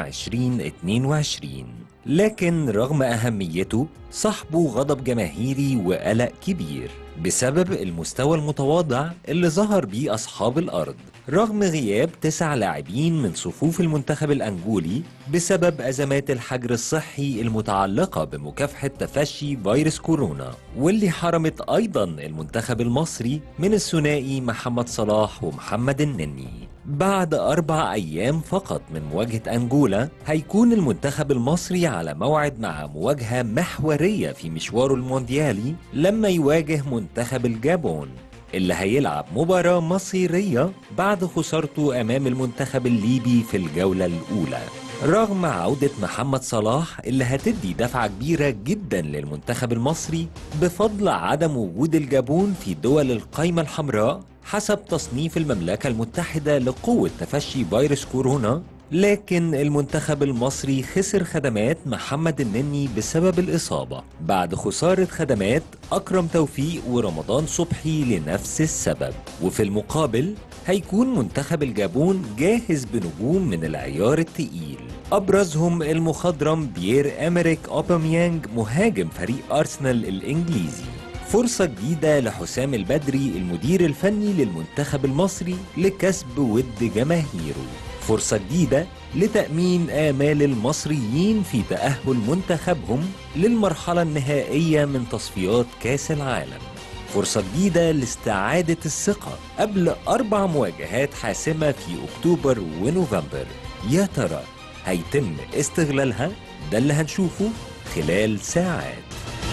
Speaker 4: 2022 لكن رغم أهميته صاحبه غضب جماهيري وقلق كبير بسبب المستوى المتواضع اللي ظهر بيه أصحاب الأرض رغم غياب تسع لاعبين من صفوف المنتخب الأنجولي بسبب أزمات الحجر الصحي المتعلقة بمكافحة تفشي فيروس كورونا واللي حرمت أيضا المنتخب المصري من الثنائي محمد صلاح ومحمد النني بعد أربع أيام فقط من مواجهة أنجولا هيكون المنتخب المصري على موعد مع مواجهة محورية في مشواره المونديالي لما يواجه منتخب الجابون اللي هيلعب مباراة مصيرية بعد خسارته أمام المنتخب الليبي في الجولة الأولى رغم عودة محمد صلاح اللي هتدي دفعة كبيرة جدا للمنتخب المصري بفضل عدم وجود الجابون في دول القايمة الحمراء حسب تصنيف المملكة المتحدة لقوة تفشي فيروس كورونا لكن المنتخب المصري خسر خدمات محمد النني بسبب الإصابة بعد خسارة خدمات أكرم توفيق ورمضان صبحي لنفس السبب وفي المقابل هيكون منتخب الجابون جاهز بنجوم من العيار التقيل أبرزهم المخضرم بيير أمريك أوباميانج مهاجم فريق أرسنال الإنجليزي فرصة جديدة لحسام البدري المدير الفني للمنتخب المصري لكسب ود جماهيره فرصة جديدة لتأمين آمال المصريين في تأهل منتخبهم للمرحلة النهائية من تصفيات كأس العالم فرصة جديدة لاستعادة الثقة قبل أربع مواجهات حاسمة في أكتوبر ونوفمبر يا ترى هيتم استغلالها ده اللي هنشوفه خلال ساعات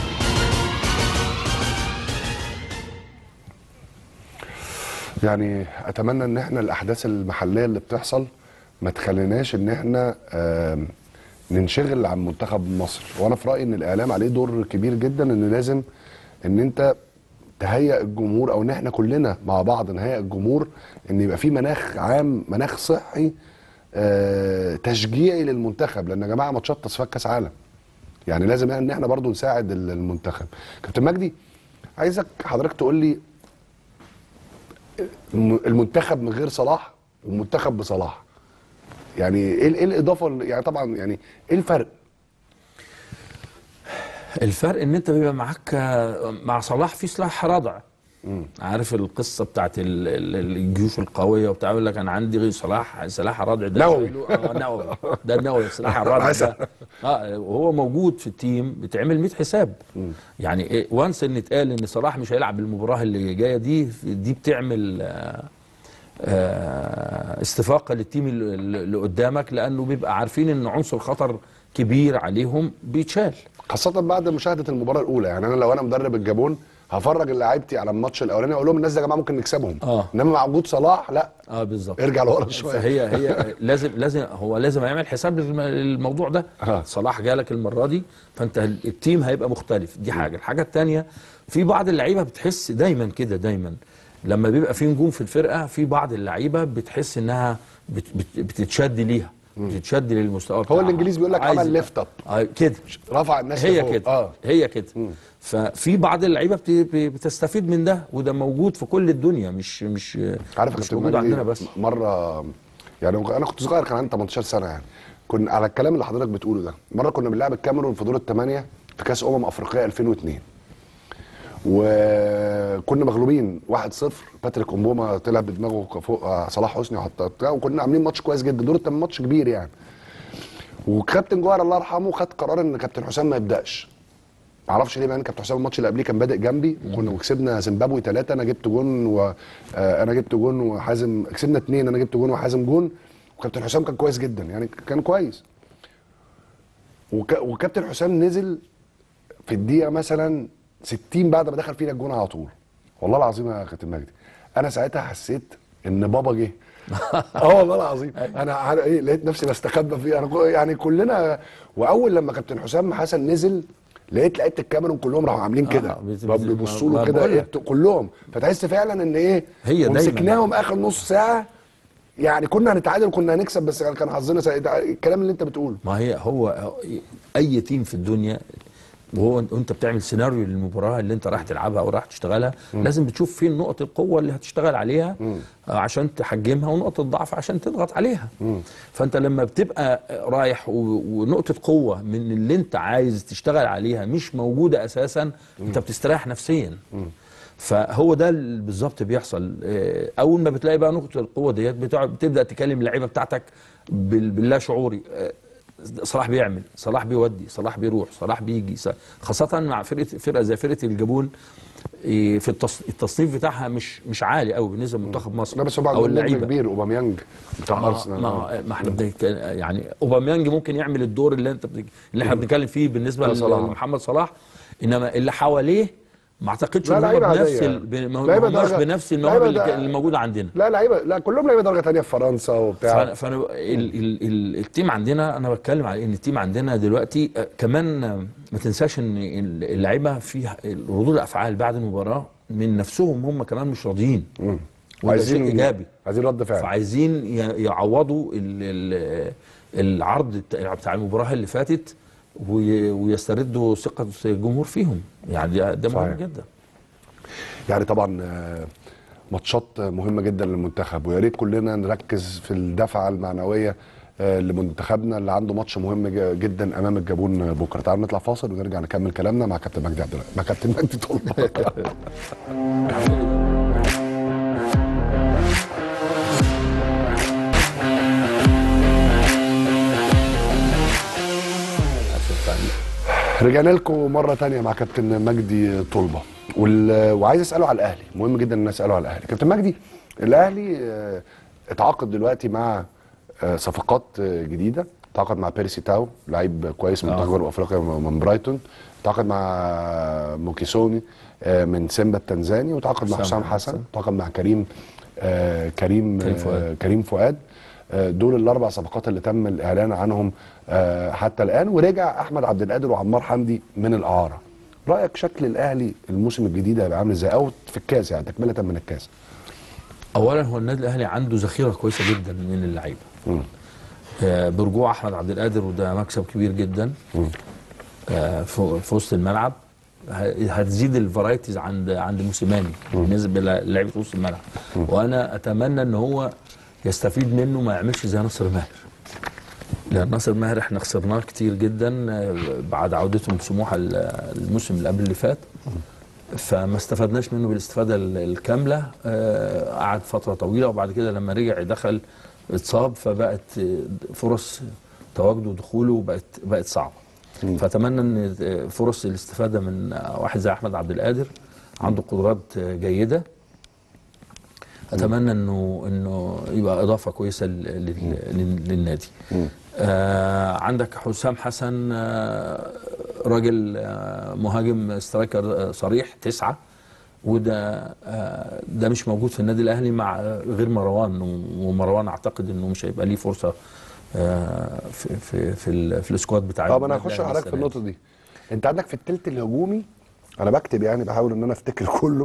Speaker 1: يعني اتمنى ان احنا الاحداث المحليه اللي بتحصل ما تخليناش ان احنا آم، ننشغل عن منتخب مصر وانا في رايي ان الاعلام عليه دور كبير جدا ان لازم ان انت تهيئ الجمهور او ان احنا كلنا مع بعض نهيئ الجمهور ان يبقى في مناخ عام مناخ صحي آه، تشجيعي للمنتخب لان يا جماعه ماتشات تصفيات كاس عالم يعني لازم ان احنا برضو نساعد المنتخب كابتن مجدي عايزك حضرتك تقول لي الم- المنتخب من غير صلاح والمنتخب بصلاح يعني ايه ايه الاضافه اللي- يعني طبعا يعني ايه الفرق
Speaker 8: الفرق ان انت بيبقى معاك آه، مع صلاح في سلاح رضع عارف القصه بتاعت ال- ال- الجيوش القويه وبتاع يقول لك انا عندي سلاح سلاح رضع ده
Speaker 1: نووي.
Speaker 8: شايله- اه نووي ده النووي سلاح الرضع ده اه وهو موجود في التيم بتعمل 100 حساب يعني إيه وانس ان اتقال ان صلاح مش هيلعب المباراه اللي جايه دي دي بتعمل آه آه، استفاقه للتيم ال- اللي قدامك لانه بيبقى عارفين ان عنصر خطر كبير عليهم بيتشال
Speaker 1: خاصة بعد مشاهدة المباراة الأولى يعني أنا لو أنا مدرب الجابون هفرج لعيبتي على الماتش الأولاني أقول لهم الناس دي يا جماعة ممكن نكسبهم
Speaker 8: آه.
Speaker 1: إنما مع وجود صلاح لا
Speaker 8: اه بالظبط
Speaker 1: ارجع لورا شوية
Speaker 8: فهي هي لازم لازم هو لازم يعمل حساب للم- للموضوع ده
Speaker 1: آه.
Speaker 8: صلاح جالك المره دي فانت ال- التيم هيبقى مختلف دي حاجه الحاجه الثانيه في بعض اللعيبه بتحس دايما كده دايما لما بيبقى في نجوم في الفرقه في بعض اللعيبه بتحس انها بت بت بتتشد ليها بتتشد للمستوى بتاعها
Speaker 1: الإنجليزي بيقول لك
Speaker 8: عايز
Speaker 1: عمل
Speaker 8: يبقى-
Speaker 1: ليفت اب.
Speaker 8: آه كده
Speaker 1: رفع الناس
Speaker 8: هي
Speaker 1: لفوق.
Speaker 8: كده
Speaker 1: اه
Speaker 8: هي كده ففي بعض اللعيبه بت- ب- بتستفيد من ده وده موجود في كل الدنيا مش مش
Speaker 1: عارف يا
Speaker 8: مش
Speaker 1: كابتن
Speaker 8: موجود
Speaker 1: مجدي
Speaker 8: عندنا بس
Speaker 1: مرة يعني انا كنت صغير كان عندي 18 سنة يعني كنا على الكلام اللي حضرتك بتقوله ده مرة كنا بنلعب الكاميرون في دور الثمانية في كأس أمم أفريقيا 2002 وكنا مغلوبين 1-0 باتريك امبوما طلع بدماغه فوق آه، صلاح حسني وحط بتاع وكنا عاملين ماتش كويس جدا دور الثمانية ماتش كبير يعني وكابتن جوهر الله يرحمه خد قرار ان كابتن حسام ما يبداش معرفش ليه بقى كابتن حسام الماتش اللي قبليه كان بادئ جنبي وكنا وكسبنا زيمبابوي ثلاثه انا جبت جون وانا جبت جون وحازم كسبنا اثنين انا جبت جون وحازم جون وكابتن حسام كان كويس جدا يعني كان كويس وك... وكابتن حسام نزل في الدقيقه مثلا 60 بعد ما دخل فينا الجون على طول والله العظيم يا كابتن مجدي انا ساعتها حسيت ان بابا جه اه والله العظيم انا عار- ايه لقيت نفسي بستخبى فيه انا كو- يعني كلنا واول لما كابتن حسام حسن نزل لقيت لعيبه الكاميرون كلهم راحوا عاملين كده
Speaker 8: بت-
Speaker 1: بب-
Speaker 8: بت-
Speaker 1: بيبصوا
Speaker 8: ما-
Speaker 1: له
Speaker 8: ما
Speaker 1: كده
Speaker 8: بقول
Speaker 1: إيه
Speaker 8: لك.
Speaker 1: كلهم فتحس فعلا ان ايه
Speaker 8: هي دايماً.
Speaker 1: ومسكناهم اخر نص ساعه يعني كنا هنتعادل وكنا هنكسب بس كان حظنا سيء الكلام اللي انت بتقوله
Speaker 8: ما هي هو اي تيم في الدنيا وهو وانت بتعمل سيناريو للمباراه اللي انت رايح تلعبها او رايح تشتغلها لازم بتشوف فين نقط القوه اللي هتشتغل عليها آه، عشان تحجمها ونقط الضعف عشان تضغط عليها فانت لما بتبقى رايح و- ونقطه قوه من اللي انت عايز تشتغل عليها مش موجوده اساسا انت بتستريح نفسيا فهو ده اللي بالظبط بيحصل آه، اول ما بتلاقي بقى نقطه القوه ديت بتقعد- بتبدا تكلم اللعيبه بتاعتك بال- باللا شعوري آه، صلاح بيعمل صلاح بيودي صلاح بيروح صلاح بيجي س- خاصه مع فرقه فرقه زي فرقه الجابون إيه، في التص- التصنيف بتاعها مش مش عالي قوي بالنسبه لمنتخب مصر
Speaker 1: لا بس هو بعد
Speaker 8: او
Speaker 1: نجم
Speaker 8: اللعيبه
Speaker 1: كبير اوباميانج بتاع
Speaker 8: ما,
Speaker 1: ارسنال
Speaker 8: ما, ما احنا بنك... يعني اوباميانج ممكن يعمل الدور اللي انت بتك... اللي احنا بنتكلم فيه بالنسبه
Speaker 1: ده صلاح.
Speaker 8: لمحمد صلاح انما اللي حواليه ما اعتقدش
Speaker 1: لا،
Speaker 8: ان هم
Speaker 1: لعيبة
Speaker 8: بنفس
Speaker 1: عادية.
Speaker 8: ال... ب... ما
Speaker 1: لعيبة
Speaker 8: هماش
Speaker 1: درجة-
Speaker 8: بنفس المواهب
Speaker 1: لعيبة
Speaker 8: اللي,
Speaker 1: ده-
Speaker 8: ك- اللي موجوده عندنا
Speaker 1: لا لعيبه لا كلهم لعيبه درجه ثانيه في فرنسا وبتاع
Speaker 8: فانا فانا ال ال ال التيم عندنا انا بتكلم على ان التيم عندنا دلوقتي آه، كمان آه، ما تنساش ان ال- اللعيبه فيها ردود الافعال بعد المباراه من نفسهم هم كمان مش راضيين وده شيء ايجابي
Speaker 1: عايزين رد فعل
Speaker 8: فعايزين ي- يعوضوا ال ال العرض بتاع بتاع المباراه اللي فاتت وي- ويستردوا ثقه الجمهور فيهم يعني ده- ده مهم
Speaker 1: صحيح.
Speaker 8: جدا
Speaker 1: يعني طبعا آه، ماتشات مهمه جدا للمنتخب ويا ريت كلنا نركز في الدفعه المعنويه آه، لمنتخبنا اللي عنده ماتش مهم ج- جدا امام الجابون بكره تعالوا نطلع فاصل ونرجع نكمل كلامنا مع كابتن مجدي عبد الغني مع كابتن مجدي طلبه رجعنا لكم مره تانية مع كابتن مجدي طلبه وال... وعايز اساله على الاهلي مهم جدا ان اساله على الاهلي كابتن مجدي الاهلي آه، اتعاقد دلوقتي مع آه، صفقات آه، جديده تعاقد مع بيرسي تاو لعيب كويس من منتخب جنوب افريقيا من برايتون تعاقد مع موكيسوني آه، من سيمبا التنزاني وتعاقد مع
Speaker 8: حسام
Speaker 1: حسام حسن
Speaker 8: حسن.
Speaker 1: تعاقد مع كريم آه، كريم
Speaker 8: كريم
Speaker 1: آه،
Speaker 8: فؤاد.
Speaker 1: كريم فؤاد آه، دول الاربع صفقات اللي تم الاعلان عنهم آه، حتى الان ورجع احمد عبد القادر وعمار حمدي من الاعاره رايك شكل الاهلي الموسم الجديد هيبقى عامل ازاي او في الكاس يعني تكمله من الكاس
Speaker 8: اولا هو النادي الاهلي عنده ذخيره كويسه جدا من اللعيبه
Speaker 1: مم.
Speaker 8: آه، برجوع احمد عبد القادر وده مكسب كبير جدا آه، في في وسط الملعب ه- هتزيد الفرايتيز عند عند موسيماني بالنسبه للعيبه وسط الملعب وانا اتمنى ان هو يستفيد منه ما يعملش زي ناصر ماهر لان ناصر ماهر احنا خسرناه كتير جدا آه، بعد عودتهم سموحه ال- الموسم اللي قبل اللي فات فما استفدناش منه بالاستفاده ال- الكامله آه، قعد فتره طويله وبعد كده لما رجع دخل اتصاب فبقت آه، فرص تواجده ودخوله بقت بقت صعبه فاتمنى ان آه، فرص الاستفاده من آه، واحد زي احمد عبد القادر عنده قدرات آه، جيده اتمنى انه انه يبقى اضافه كويسه لل- لل- لل- للنادي آه عندك حسام حسن آه راجل آه مهاجم سترايكر آه، صريح تسعه وده آه ده مش موجود في النادي الاهلي مع آه، غير مروان و- ومروان اعتقد انه مش هيبقى ليه فرصه آه في في في, ال- في السكواد بتاع
Speaker 1: طب انا
Speaker 8: النادي
Speaker 1: هخش
Speaker 8: الأهلي
Speaker 1: حضرتك في
Speaker 8: السنة
Speaker 1: النقطه دي انت عندك في التلت الهجومي انا بكتب يعني بحاول ان انا افتكر كله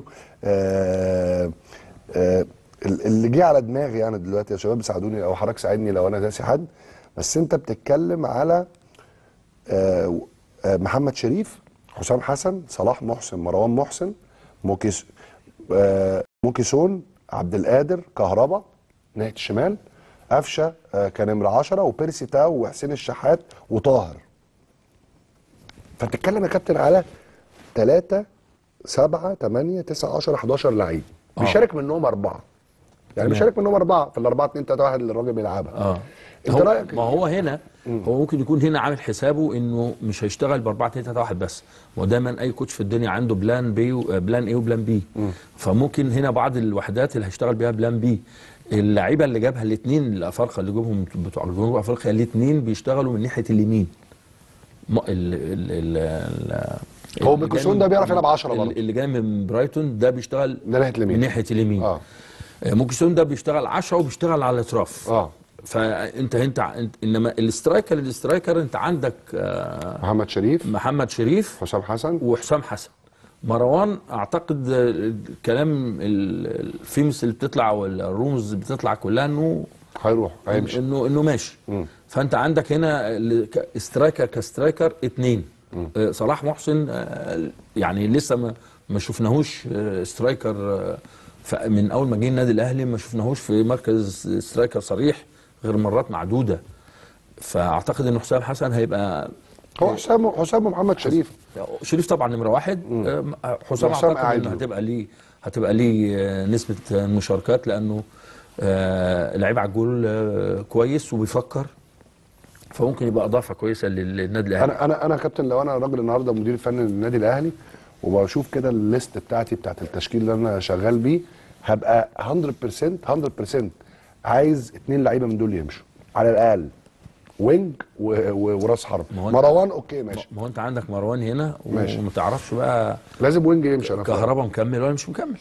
Speaker 1: آه آه ال- اللي جه على دماغي يعني دلوقتي يا شباب ساعدوني او حضرتك ساعدني لو انا ناسي حد بس انت بتتكلم على آه آه محمد شريف حسام حسن صلاح محسن مروان محسن موكيس آه موكيسون عبد القادر كهربا ناحيه الشمال قفشه آه كان نمره 10 وبيرسي تاو وحسين الشحات وطاهر فبتتكلم يا كابتن على 3 7 8 9 10 11 لعيب
Speaker 8: آه.
Speaker 1: بيشارك منهم اربعه يعني
Speaker 8: تمام.
Speaker 1: بيشارك منهم اربعه في الاربعه 2 3 1 اللي الراجل بيلعبها
Speaker 8: اه
Speaker 1: انت
Speaker 8: هو
Speaker 1: رايك
Speaker 8: ما هو هنا هو ممكن يكون هنا عامل حسابه انه مش هيشتغل ب 4 2 3 1 بس ما هو دايما اي كوتش في الدنيا عنده بلان بي و- بلان ايه وبلان بي فممكن هنا بعض الوحدات اللي هيشتغل بيها بلان بي اللعيبه اللي جابها الاثنين الافارقه اللي جابهم بتوع جنوب افريقيا الاثنين بيشتغلوا من ناحيه اليمين م- ال ال ال ال
Speaker 1: هو
Speaker 8: اللي جاي
Speaker 1: ميكوسون
Speaker 8: من-
Speaker 1: ده بيعرف يلعب 10
Speaker 8: ال-
Speaker 1: برضه.
Speaker 8: اللي جاي من برايتون ده بيشتغل
Speaker 1: ده ناحيه اليمين
Speaker 8: من ناحيه اليمين
Speaker 1: اه
Speaker 8: آه، موكسون ده بيشتغل 10 وبيشتغل على الاطراف
Speaker 1: اه
Speaker 8: فانت انت انت انما الاسترايكر الاسترايكر انت عندك آه،
Speaker 1: محمد شريف
Speaker 8: محمد شريف
Speaker 1: حسام حسن
Speaker 8: وحسام حسن مروان اعتقد آه، الكلام ال- الفيمس اللي بتطلع والرومز اللي بتطلع كلها انه
Speaker 1: هيروح هيمشي
Speaker 8: انه انه ماشي
Speaker 1: مم.
Speaker 8: فانت عندك هنا ال- ك- استرايكر كسترايكر اتنين آه، صلاح محسن آه، يعني لسه ما ما شفناهوش آه، سترايكر آه، ف- من اول ما جه النادي الاهلي ما شفناهوش في مركز سترايكر صريح غير مرات معدوده فاعتقد ان حسام حسن هيبقى
Speaker 1: هو حسام حسام ومحمد شريف
Speaker 8: شريف طبعا نمره واحد آه، حسام
Speaker 1: وحسام
Speaker 8: اعتقد
Speaker 1: قاعد
Speaker 8: انه
Speaker 1: له.
Speaker 8: هتبقى ليه هتبقى ليه آه، نسبه آه، مشاركات لانه آه، لعيب على الجول آه، كويس وبيفكر فممكن يبقى اضافه كويسه لل- للنادي الاهلي
Speaker 1: انا انا انا يا كابتن لو انا راجل النهارده مدير فني للنادي الاهلي وبشوف كده الليست بتاعتي بتاعت التشكيل اللي انا شغال بيه هبقى 100% 100% عايز اتنين لعيبه من دول يمشوا على الاقل وينج و- و- وراس حرب
Speaker 8: ما هو أنت-
Speaker 1: مروان اوكي ماشي
Speaker 8: ما هو انت عندك مروان هنا
Speaker 1: ماشي.
Speaker 8: وما تعرفش بقى
Speaker 1: لازم وينج يمشي انا فاهم.
Speaker 8: كهربا مكمل ولا مش مكمل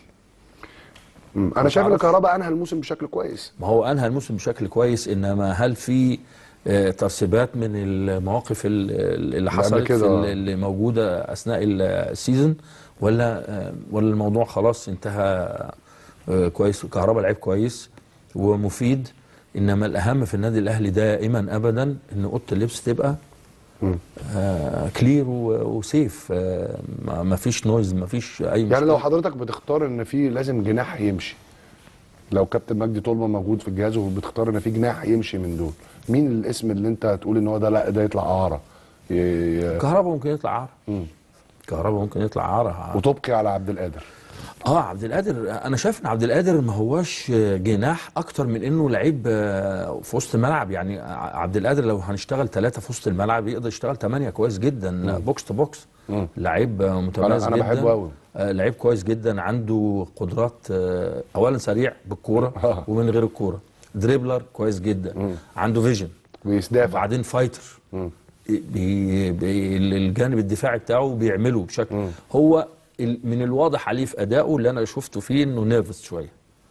Speaker 1: مم. انا شايف ان
Speaker 8: تعرفش.
Speaker 1: كهربا انهى الموسم بشكل كويس
Speaker 8: ما هو انهى الموسم بشكل كويس انما هل في آه، ترسبات من المواقف ال- ال- اللي حصلت
Speaker 1: كده،
Speaker 8: في
Speaker 1: آه.
Speaker 8: ال- اللي موجوده اثناء ال- السيزون ولا آه، ولا الموضوع خلاص انتهى آه، كويس كهربا لعيب كويس ومفيد انما الاهم في النادي الاهلي دائما ابدا ان اوضه اللبس تبقى
Speaker 1: مم.
Speaker 8: آه كلير و- وسيف آه ما ما فيش نويز ما فيش اي
Speaker 1: يعني
Speaker 8: مشكلة.
Speaker 1: لو حضرتك بتختار ان في لازم جناح يمشي لو كابتن مجدي طلبه موجود في الجهاز وبتختار ان في جناح يمشي من دول مين الاسم اللي انت هتقول ان هو ده لا ده يطلع اعاره ي- ي-
Speaker 8: كهربا ممكن يطلع عاره
Speaker 1: مم.
Speaker 8: كهربا ممكن يطلع عاره
Speaker 1: وتبقي على عبد القادر
Speaker 8: اه عبد القادر انا شايف ان عبد القادر ما هوش جناح اكتر من انه لعيب آه، في وسط الملعب يعني ع- عبد القادر لو هنشتغل ثلاثه في وسط الملعب يقدر يشتغل ثمانيه كويس جدا بوكس تو بوكس
Speaker 1: مم.
Speaker 8: لعيب آه، متميز
Speaker 1: أنا- أنا
Speaker 8: جدا
Speaker 1: بحبه أوي.
Speaker 8: آه، لعيب كويس جدا عنده قدرات آه، اولا سريع بالكوره
Speaker 1: آه.
Speaker 8: ومن غير الكوره دريبلر كويس جدا عنده فيجن
Speaker 1: بيدافع
Speaker 8: وبعدين فايتر
Speaker 1: مم.
Speaker 8: بي بي الجانب الدفاعي بتاعه بيعمله بشكل هو ال- من الواضح عليه في ادائه اللي انا شفته فيه انه نيرفس شويه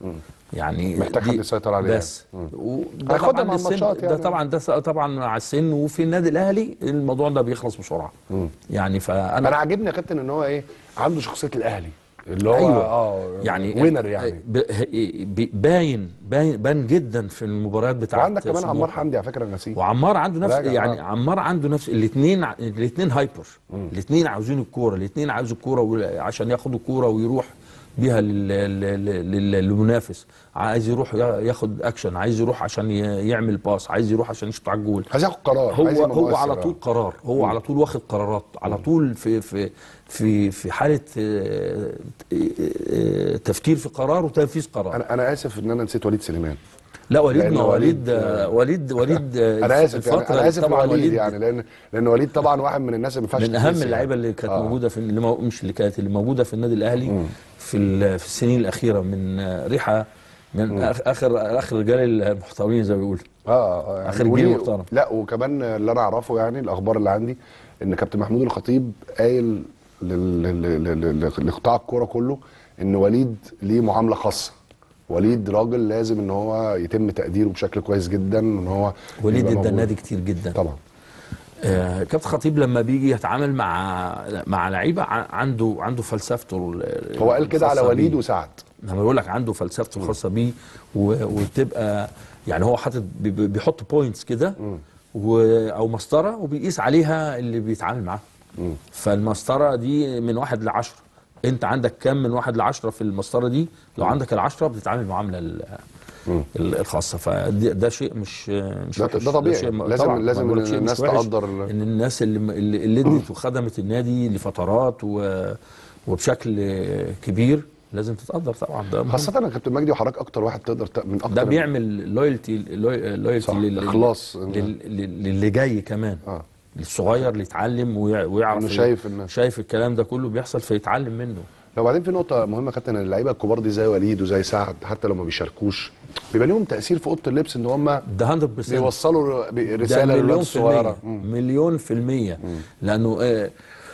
Speaker 8: يعني
Speaker 1: محتاج
Speaker 8: دي-
Speaker 1: حد يسيطر عليه
Speaker 8: بس وده
Speaker 1: هياخدها
Speaker 8: طبعا
Speaker 1: مع
Speaker 8: السن
Speaker 1: الماتشات
Speaker 8: ده
Speaker 1: يعني.
Speaker 8: طبعا ده س- طبعا على السن وفي النادي الاهلي الموضوع ده بيخلص بسرعه يعني فانا
Speaker 1: انا عاجبني يا كابتن ان هو ايه عنده شخصيه الاهلي اللي هو
Speaker 8: أيوة.
Speaker 1: اه
Speaker 8: يعني
Speaker 1: وينر يعني
Speaker 8: ب- ب- باين باين بان جدا في المباريات بتاعت
Speaker 1: وعندك كمان
Speaker 8: سموحة.
Speaker 1: عمار حمدي على فكره نسيم
Speaker 8: وعمار عنده نفس
Speaker 1: راجع
Speaker 8: يعني
Speaker 1: معاه.
Speaker 8: عمار عنده نفس الاثنين الاثنين هايبر الاثنين عاوزين الكوره الاثنين عاوز الكوره وال- عشان ياخدوا الكوره ويروح بيها لل- لل- لل- للمنافس عايز يروح يا- ياخد اكشن عايز يروح عشان ي- يعمل باص عايز يروح عشان يشوط على الجول
Speaker 1: عايز ياخد قرار
Speaker 8: هو
Speaker 1: عايز يبقى
Speaker 8: هو
Speaker 1: مؤثر،
Speaker 8: على
Speaker 1: آه.
Speaker 8: طول قرار هو على طول واخد قرارات على طول في في في في حاله آه، آه، تفكير في قرار وتنفيذ قرار
Speaker 1: انا انا اسف ان انا نسيت وليد سليمان
Speaker 8: لا وليد
Speaker 1: لأن
Speaker 8: ما
Speaker 1: وليد-
Speaker 8: وليد آه، وليد وليد آه،
Speaker 1: انا اسف يعني
Speaker 8: الفترة
Speaker 1: انا اسف
Speaker 8: طبعا
Speaker 1: لوليد يعني لان لان وليد طبعا واحد من الناس اللي ما ينفعش
Speaker 8: من اهم
Speaker 1: تتنسي
Speaker 8: اللعيبه
Speaker 1: يعني.
Speaker 8: اللي كانت
Speaker 1: آه.
Speaker 8: موجوده في اللي مو مش اللي كانت اللي موجوده في النادي الاهلي في ال- في السنين الاخيره من آه، ريحه من آخ- اخر اخر رجال المحتوين زي ما بيقولوا
Speaker 1: اه اه يعني
Speaker 8: آخر جيل
Speaker 1: وليه-
Speaker 8: محترم.
Speaker 1: لا وكمان اللي انا اعرفه يعني الاخبار اللي عندي ان كابتن محمود الخطيب قايل لل- لل- لل- لل- لقطاع الكوره كله ان وليد ليه معامله خاصه وليد راجل لازم ان هو يتم تقديره بشكل كويس جدا ان هو
Speaker 8: وليد
Speaker 1: يبقى
Speaker 8: ادى
Speaker 1: موجود.
Speaker 8: النادي كتير جدا
Speaker 1: طبعا
Speaker 8: آه، كابتن خطيب لما بيجي يتعامل مع مع لعيبه ع- عنده عنده فلسفته ال-
Speaker 1: هو قال كده على
Speaker 8: الخاصة
Speaker 1: وليد
Speaker 8: بيه.
Speaker 1: وسعد
Speaker 8: لما بقول لك عنده فلسفته الخاصه بيه و- وتبقى يعني هو حاطط بي- بي- بيحط بوينتس كده و- او مسطره وبيقيس عليها اللي بيتعامل معاه فالمسطره دي من واحد لعشرة انت عندك كم من واحد لعشرة في المسطره دي لو عندك العشرة بتتعامل معامله ال- ال- الخاصه فده ده شيء مش مش
Speaker 1: ده-
Speaker 8: وحش.
Speaker 1: ده طبيعي.
Speaker 8: شيء م-
Speaker 1: لازم-
Speaker 8: طبعاً.
Speaker 1: لازم
Speaker 8: ما بقولك شيء مش
Speaker 1: الناس
Speaker 8: وحش.
Speaker 1: تقدر ال-
Speaker 8: ان الناس اللي اللي اللي ادت وخدمت النادي لفترات و وبشكل كبير لازم تتقدر طبعا ده مهم.
Speaker 1: خاصه انا كابتن مجدي وحضرتك اكتر واحد تقدر ت- من اكتر
Speaker 8: ده بيعمل لويالتي لويالتي
Speaker 1: صح، إخلاص.
Speaker 8: للي جاي كمان
Speaker 1: اه
Speaker 8: للصغير اللي يتعلم ويع- ويعرف
Speaker 1: إنه شايف إن-
Speaker 8: شايف الكلام ده كله بيحصل فيتعلم منه
Speaker 1: لو بعدين في نقطة مهمة يا كابتن ان اللعيبة الكبار دي زي وليد وزي سعد حتى لو ما بيشاركوش بيبقى ليهم تأثير في أوضة اللبس ان هم
Speaker 8: ده 100%
Speaker 1: بيوصلوا ب-
Speaker 8: ده
Speaker 1: رسالة للولاد
Speaker 8: مليون في
Speaker 1: الصغيرة
Speaker 8: المية مليون في المية لأنه آه،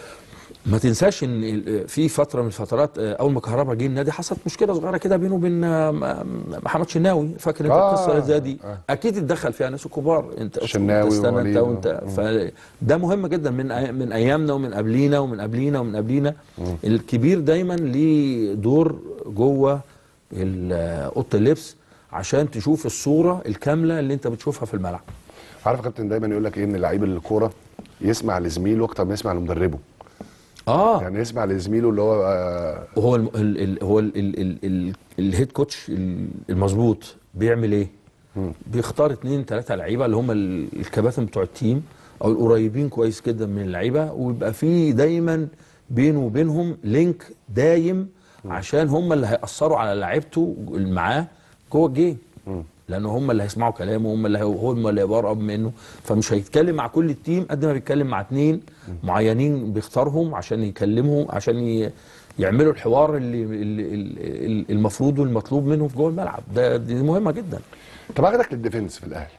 Speaker 8: ما تنساش ان ال- في فتره من الفترات آه، اول ما كهربا جه النادي حصلت مشكله صغيره كده بينه وبين آه، م- محمد شناوي فاكر انت
Speaker 1: آه،
Speaker 8: القصه اللي زي دي
Speaker 1: آه.
Speaker 8: اكيد اتدخل فيها ناس كبار انت
Speaker 1: شناوي
Speaker 8: أنت استنى انت
Speaker 1: ووليد،
Speaker 8: وانت فده مهم جدا من أي- من ايامنا ومن قبلينا ومن قبلينا ومن قبلينا الكبير دايما ليه دور جوه ال- اوضه اللبس عشان تشوف الصوره الكامله اللي انت بتشوفها في الملعب
Speaker 1: عارف يا كابتن دايما يقول لك ايه ان لعيب الكورة يسمع لزميله اكتر ما يسمع لمدربه
Speaker 8: اه
Speaker 1: يعني يسمع لزميله اللي هو آه،
Speaker 8: وهو الم... ال... ال... هو ال... ال... ال... ال... الهيد كوتش ال- المظبوط بيعمل ايه؟ بيختار اتنين تلاته لعيبه اللي هم ال- الكباتن بتوع التيم او القريبين كويس جدا من اللعيبه ويبقى في دايما بينه وبينهم لينك دايم عشان هم اللي هيأثروا على لعيبته اللي معاه جوه الجيم لان هم اللي هيسمعوا كلامه هم اللي هي- هم اللي هيبقوا قرب منه فمش هيتكلم مع كل التيم قد ما بيتكلم مع اتنين معينين بيختارهم عشان يكلمهم عشان ي... يعملوا الحوار اللي, اللي اللي- المفروض والمطلوب منهم في جوه الملعب ده دي مهمه جدا
Speaker 1: طب اخدك للديفنس في الاهلي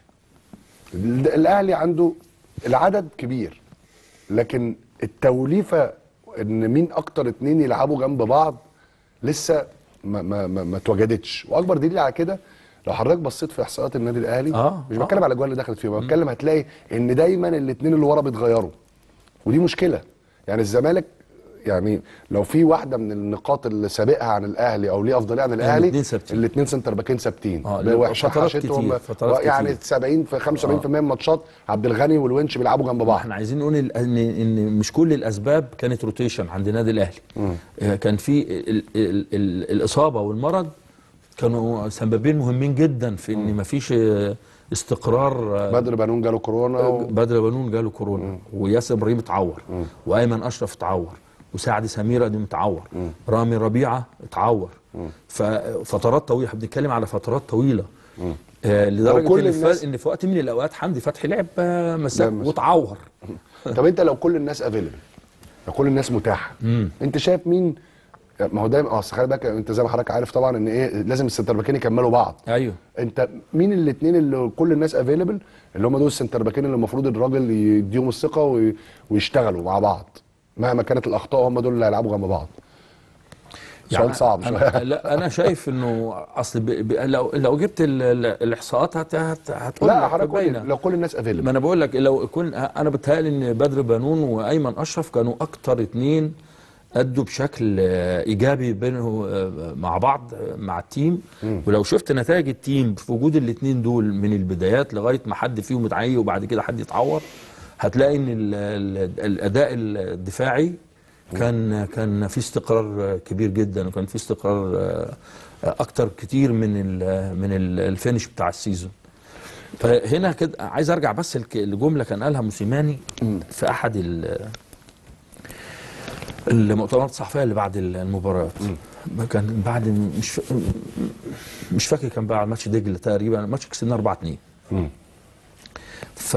Speaker 1: ال- الاهلي عنده العدد كبير لكن التوليفه ان مين اكتر اتنين يلعبوا جنب بعض لسه ما ما ما, ما اتوجدتش واكبر دليل على كده لو حضرتك بصيت في احصائيات النادي الاهلي
Speaker 8: آه،
Speaker 1: مش
Speaker 8: آه.
Speaker 1: بتكلم على الاجوال اللي دخلت فيهم بتكلم هتلاقي ان دايما الاثنين اللي ورا بيتغيروا ودي مشكله يعني الزمالك يعني لو في واحده من النقاط اللي سابقها عن الاهلي او ليه افضليه عن الاهلي
Speaker 8: الاتنين ثابتين.
Speaker 1: الاثنين سنتر باكين ثابتين
Speaker 8: آه،
Speaker 1: ده وحشه
Speaker 8: فترات
Speaker 1: حشتهم
Speaker 8: كتير، فترات
Speaker 1: يعني
Speaker 8: كتير.
Speaker 1: 70 في 75% من الماتشات عبد الغني والونش بيلعبوا جنب بعض
Speaker 8: احنا عايزين نقول ال- ان ان مش كل الاسباب كانت روتيشن عند النادي الاهلي آه، كان في ال ال ال الاصابه والمرض كانوا سببين مهمين جدا في ان مفيش آه، استقرار آه،
Speaker 1: بدر بنون جاله كورونا و...
Speaker 8: بدر بنون جاله كورونا وياسر ابراهيم اتعور وايمن اشرف اتعور وسعد سميره دي متعور رامي ربيعه اتعور ففترات طويله احنا بنتكلم على فترات طويله آه لدرجه
Speaker 1: كل
Speaker 8: ان,
Speaker 1: الناس-
Speaker 8: ف... ان في وقت من الاوقات حمدي فتحي لعب آه، مساك
Speaker 1: لا، مس-
Speaker 8: واتعور
Speaker 1: طب انت لو كل الناس افيلبل لو كل الناس متاحه انت شايف مين ما هو دايما اه أصل خلي بالك انت زي ما حضرتك عارف طبعا ان ايه لازم السنتر باكين يكملوا بعض
Speaker 8: ايوه
Speaker 1: انت مين الاثنين اللي كل الناس افيلبل اللي هم دول السنتر باكين اللي المفروض الراجل يديهم الثقه وي- ويشتغلوا مع بعض مهما كانت الاخطاء هم دول اللي هيلعبوا جنب بعض سؤال صعب شويه
Speaker 8: أنا لا انا شايف انه اصل ب... ب... لو لو جبت ال... ال- الاحصاءات هت... هت... هتقول
Speaker 1: لا
Speaker 8: لك
Speaker 1: حضرتك قول لي،
Speaker 8: باينة.
Speaker 1: لو كل الناس
Speaker 8: ما
Speaker 1: افيلبل
Speaker 8: انا بقول لك لو يكون انا بتهيألي ان بدر بنون وايمن اشرف كانوا اكتر اتنين ادوا بشكل آه، ايجابي بينه آه، مع بعض آه، مع التيم ولو شفت نتائج التيم في وجود الاتنين دول من البدايات لغايه ما حد فيهم يتعي وبعد كده حد يتعور هتلاقي ان ال ال الاداء الدفاعي كان كان في استقرار آه، كبير جدا وكان في استقرار آه، آه، اكتر كتير من ال من ال- الفينش بتاع السيزون فهنا كده عايز ارجع بس الك- لجمله كان قالها موسيماني في احد ال- المؤتمرات الصحفيه اللي بعد المباريات كان بعد مش ف- مش فاكر كان بعد ماتش دجله تقريبا ماتش كسبنا 4 2 ف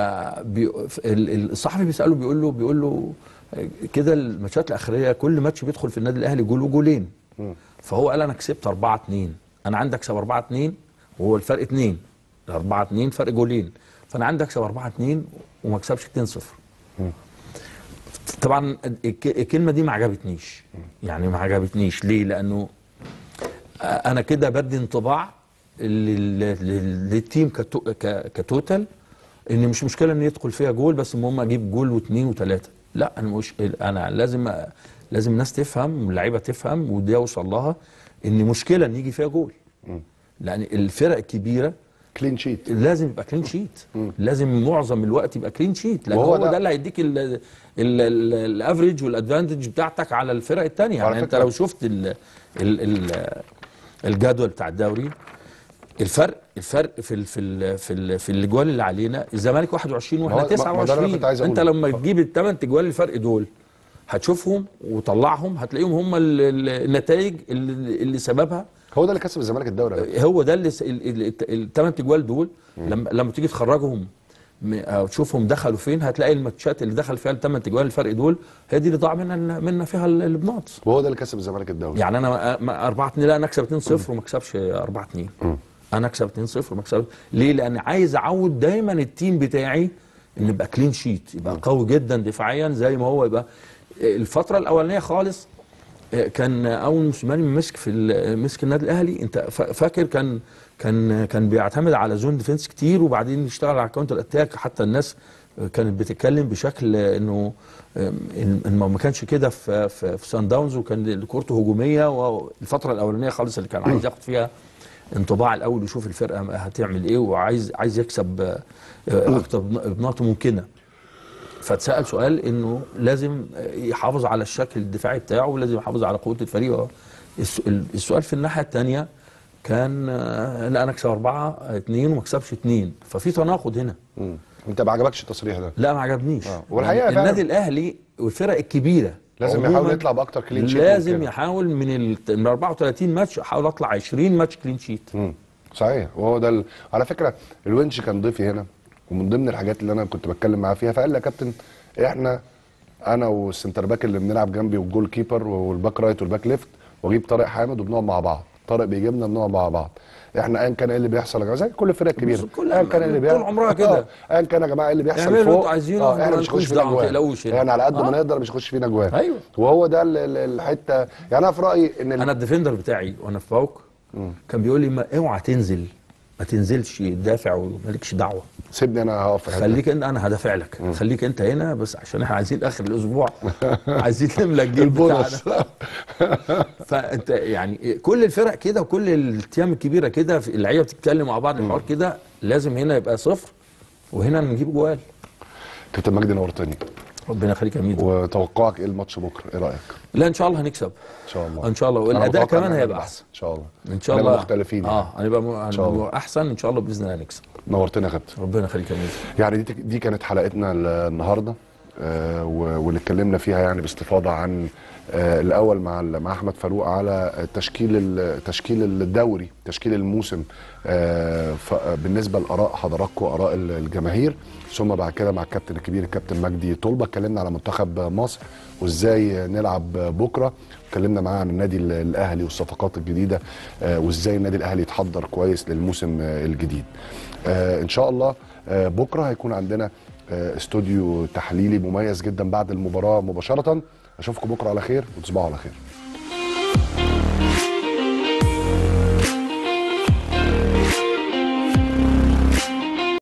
Speaker 8: الصحفي بيساله بيقول له بيقول له كده الماتشات الاخريه كل ماتش بيدخل في النادي الاهلي جول وجولين فهو قال انا كسبت 4 2 انا عندي اكسب 4 2 وهو الفرق 2 4 2 فرق جولين فانا عندي اكسب 4 2 وما اكسبش 2 0 طبعا الك- الكلمه دي ما عجبتنيش يعني ما عجبتنيش ليه لانه انا كده بدي انطباع لل- لل- للتيم كتو- ك- كتوتال ان مش مشكله ان يدخل فيها جول بس المهم اجيب جول واثنين وثلاثه لا انا مش انا لازم لازم الناس تفهم واللعيبه تفهم ودي اوصل لها ان مشكله ان يجي فيها جول لان الفرق الكبيره
Speaker 1: كلين شيت
Speaker 8: لازم يبقى كلين شيت لازم معظم الوقت يبقى كلين شيت لان
Speaker 1: وهو
Speaker 8: هو
Speaker 1: ده-
Speaker 8: ده, اللي هيديك الافريج والادفانتج بتاعتك على الفرق الثانيه
Speaker 1: وعلى
Speaker 8: يعني انت
Speaker 1: فكرة-
Speaker 8: لو شفت ال ال ال الجدول بتاع الدوري الفرق الفرق في ال في ال في ال في الاجوال اللي علينا الزمالك 21
Speaker 1: ما هو-
Speaker 8: واحنا
Speaker 1: ما- ما ده اللي أنا
Speaker 8: 29
Speaker 1: كنت عايز
Speaker 8: انت
Speaker 1: أقوله.
Speaker 8: لما تجيب الثمان اجوال الفرق دول هتشوفهم وطلعهم هتلاقيهم هم ال- ال- النتائج اللي, اللي سببها
Speaker 1: هو ده اللي كسب الزمالك الدوري يا كابتن.
Speaker 8: هو ده اللي الثمان تجوال دول لما لما تيجي تخرجهم م- أو تشوفهم دخلوا فين هتلاقي الماتشات اللي دخل فيها الثمان تجوال الفرق دول هي دي اللي ضاع منا منا فيها ال- البناط
Speaker 1: وهو ده اللي كسب الزمالك الدوري
Speaker 8: يعني انا 4 2 لا انا اكسب 2 0 وما اكسبش 4 2 انا اكسب 2 0 وما اكسب ليه؟ لان عايز اعود دايما التيم بتاعي ان يبقى كلين شيت يبقى قوي جدا دفاعيا زي ما هو يبقى الفتره الاولانيه خالص كان اول موسيماني مسك في ال- مسك النادي الاهلي انت فا- فاكر كان كان كان بيعتمد على زون ديفنس كتير وبعدين يشتغل على كاونتر اتاك حتى الناس كانت بتتكلم بشكل انه إن إن ما كانش كده في في, في سان داونز وكان كورته هجوميه والفتره الاولانيه خالص اللي كان عايز ياخد فيها انطباع الاول ويشوف الفرقه هتعمل ايه وعايز عايز يكسب آه، اكتر بنقط ممكنه فاتسال سؤال انه لازم يحافظ على الشكل الدفاعي بتاعه ولازم يحافظ على قوه الفريق الس- السؤال في الناحيه الثانيه كان آه، لا انا اكسب اربعه اثنين وما اكسبش اثنين ففي تناقض هنا
Speaker 1: مم. انت ما عجبكش التصريح ده
Speaker 8: لا ما عجبنيش
Speaker 1: آه. والحقيقة
Speaker 8: يعني
Speaker 1: فعلا-
Speaker 8: النادي الاهلي والفرق الكبيره
Speaker 1: لازم
Speaker 8: عموماً
Speaker 1: يحاول يطلع باكتر كلين شيت
Speaker 8: لازم
Speaker 1: ممكنة.
Speaker 8: يحاول من ال من 34 ماتش احاول اطلع 20 ماتش كلين شيت
Speaker 1: مم. صحيح وهو ده ال... على فكره الونش كان ضيفي هنا ومن ضمن الحاجات اللي انا كنت بتكلم معاه فيها فقال لي يا كابتن احنا انا والسنتر باك اللي بنلعب جنبي والجول كيبر والباك رايت والباك ليفت واجيب طارق حامد وبنقعد مع بعض طارق بيجيبنا بنقعد مع بعض احنا ايا كان ايه اللي بيحصل يا جماعه زي كل الفرق الكبيره
Speaker 8: بص، كل-
Speaker 1: ايا كان إيه اللي
Speaker 8: طول
Speaker 1: بيحصل
Speaker 8: عمرها كده.
Speaker 1: آه، ايا كان يا جماعه ايه اللي بيحصل
Speaker 8: اعملوا
Speaker 1: فوق
Speaker 8: انتوا عايزينه
Speaker 1: اه احنا
Speaker 8: وما
Speaker 1: مش هنخش
Speaker 8: لكوش
Speaker 1: فينا
Speaker 8: دعوة، ما
Speaker 1: جوان
Speaker 8: تقلقوش يعني.
Speaker 1: يعني على قد ما
Speaker 8: آه.
Speaker 1: نقدر مش هنخش فينا جوان
Speaker 8: أيوة.
Speaker 1: وهو ده ال- ال- الحته يعني انا في رايي ان ال-
Speaker 8: انا الديفندر بتاعي وانا في باوك كان بيقول لي ما اوعى تنزل ما تنزلش تدافع ومالكش دعوه
Speaker 1: سيبني انا هقف في الحتة.
Speaker 8: خليك انت انا هدافع لك خليك انت هنا بس عشان احنا عايزين اخر الاسبوع عايزين نملى الجيل
Speaker 1: البونص.
Speaker 8: بتاعنا فانت يعني كل الفرق كده وكل التيام الكبيره كده في- اللعيبه بتتكلم مع بعض الحوار كده لازم هنا يبقى صفر وهنا نجيب جوال
Speaker 1: كابتن مجدي نورتني
Speaker 8: ربنا يخليك يا ميدو
Speaker 1: وتوقعك ايه الماتش بكره ايه رايك
Speaker 8: لا ان شاء الله هنكسب
Speaker 1: ان شاء الله
Speaker 8: ان شاء الله
Speaker 1: أنا
Speaker 8: والاداء
Speaker 1: متوقع
Speaker 8: كمان
Speaker 1: إن
Speaker 8: هيبقى
Speaker 1: هنبقى
Speaker 8: احسن
Speaker 1: ان شاء الله
Speaker 8: ان شاء
Speaker 1: هنبقى
Speaker 8: الله
Speaker 1: مختلفين يعني.
Speaker 8: اه هنبقى م-
Speaker 1: شاء الله.
Speaker 8: هنبقى احسن ان شاء الله باذن الله هنكسب
Speaker 1: نورتنا يا كابتن
Speaker 8: ربنا يخليك يا ميدو
Speaker 1: يعني دي دي كانت حلقتنا ال- النهارده آه، و- واللي اتكلمنا فيها يعني باستفاضه عن آه، الاول مع ال- مع احمد فاروق على تشكيل ال- تشكيل الدوري تشكيل الموسم آه، ف- بالنسبه لاراء حضراتكم اراء ال- الجماهير ثم بعد كده مع الكابتن الكبير الكابتن مجدي طلبه اتكلمنا على منتخب مصر وازاي نلعب بكره اتكلمنا معاه عن النادي ال- الاهلي والصفقات الجديده آه، وازاي النادي الاهلي يتحضر كويس للموسم آه، الجديد آه، ان شاء الله آه، بكره هيكون عندنا آه، استوديو تحليلي مميز جدا بعد المباراه مباشره اشوفكم بكره على خير وتصبحوا على خير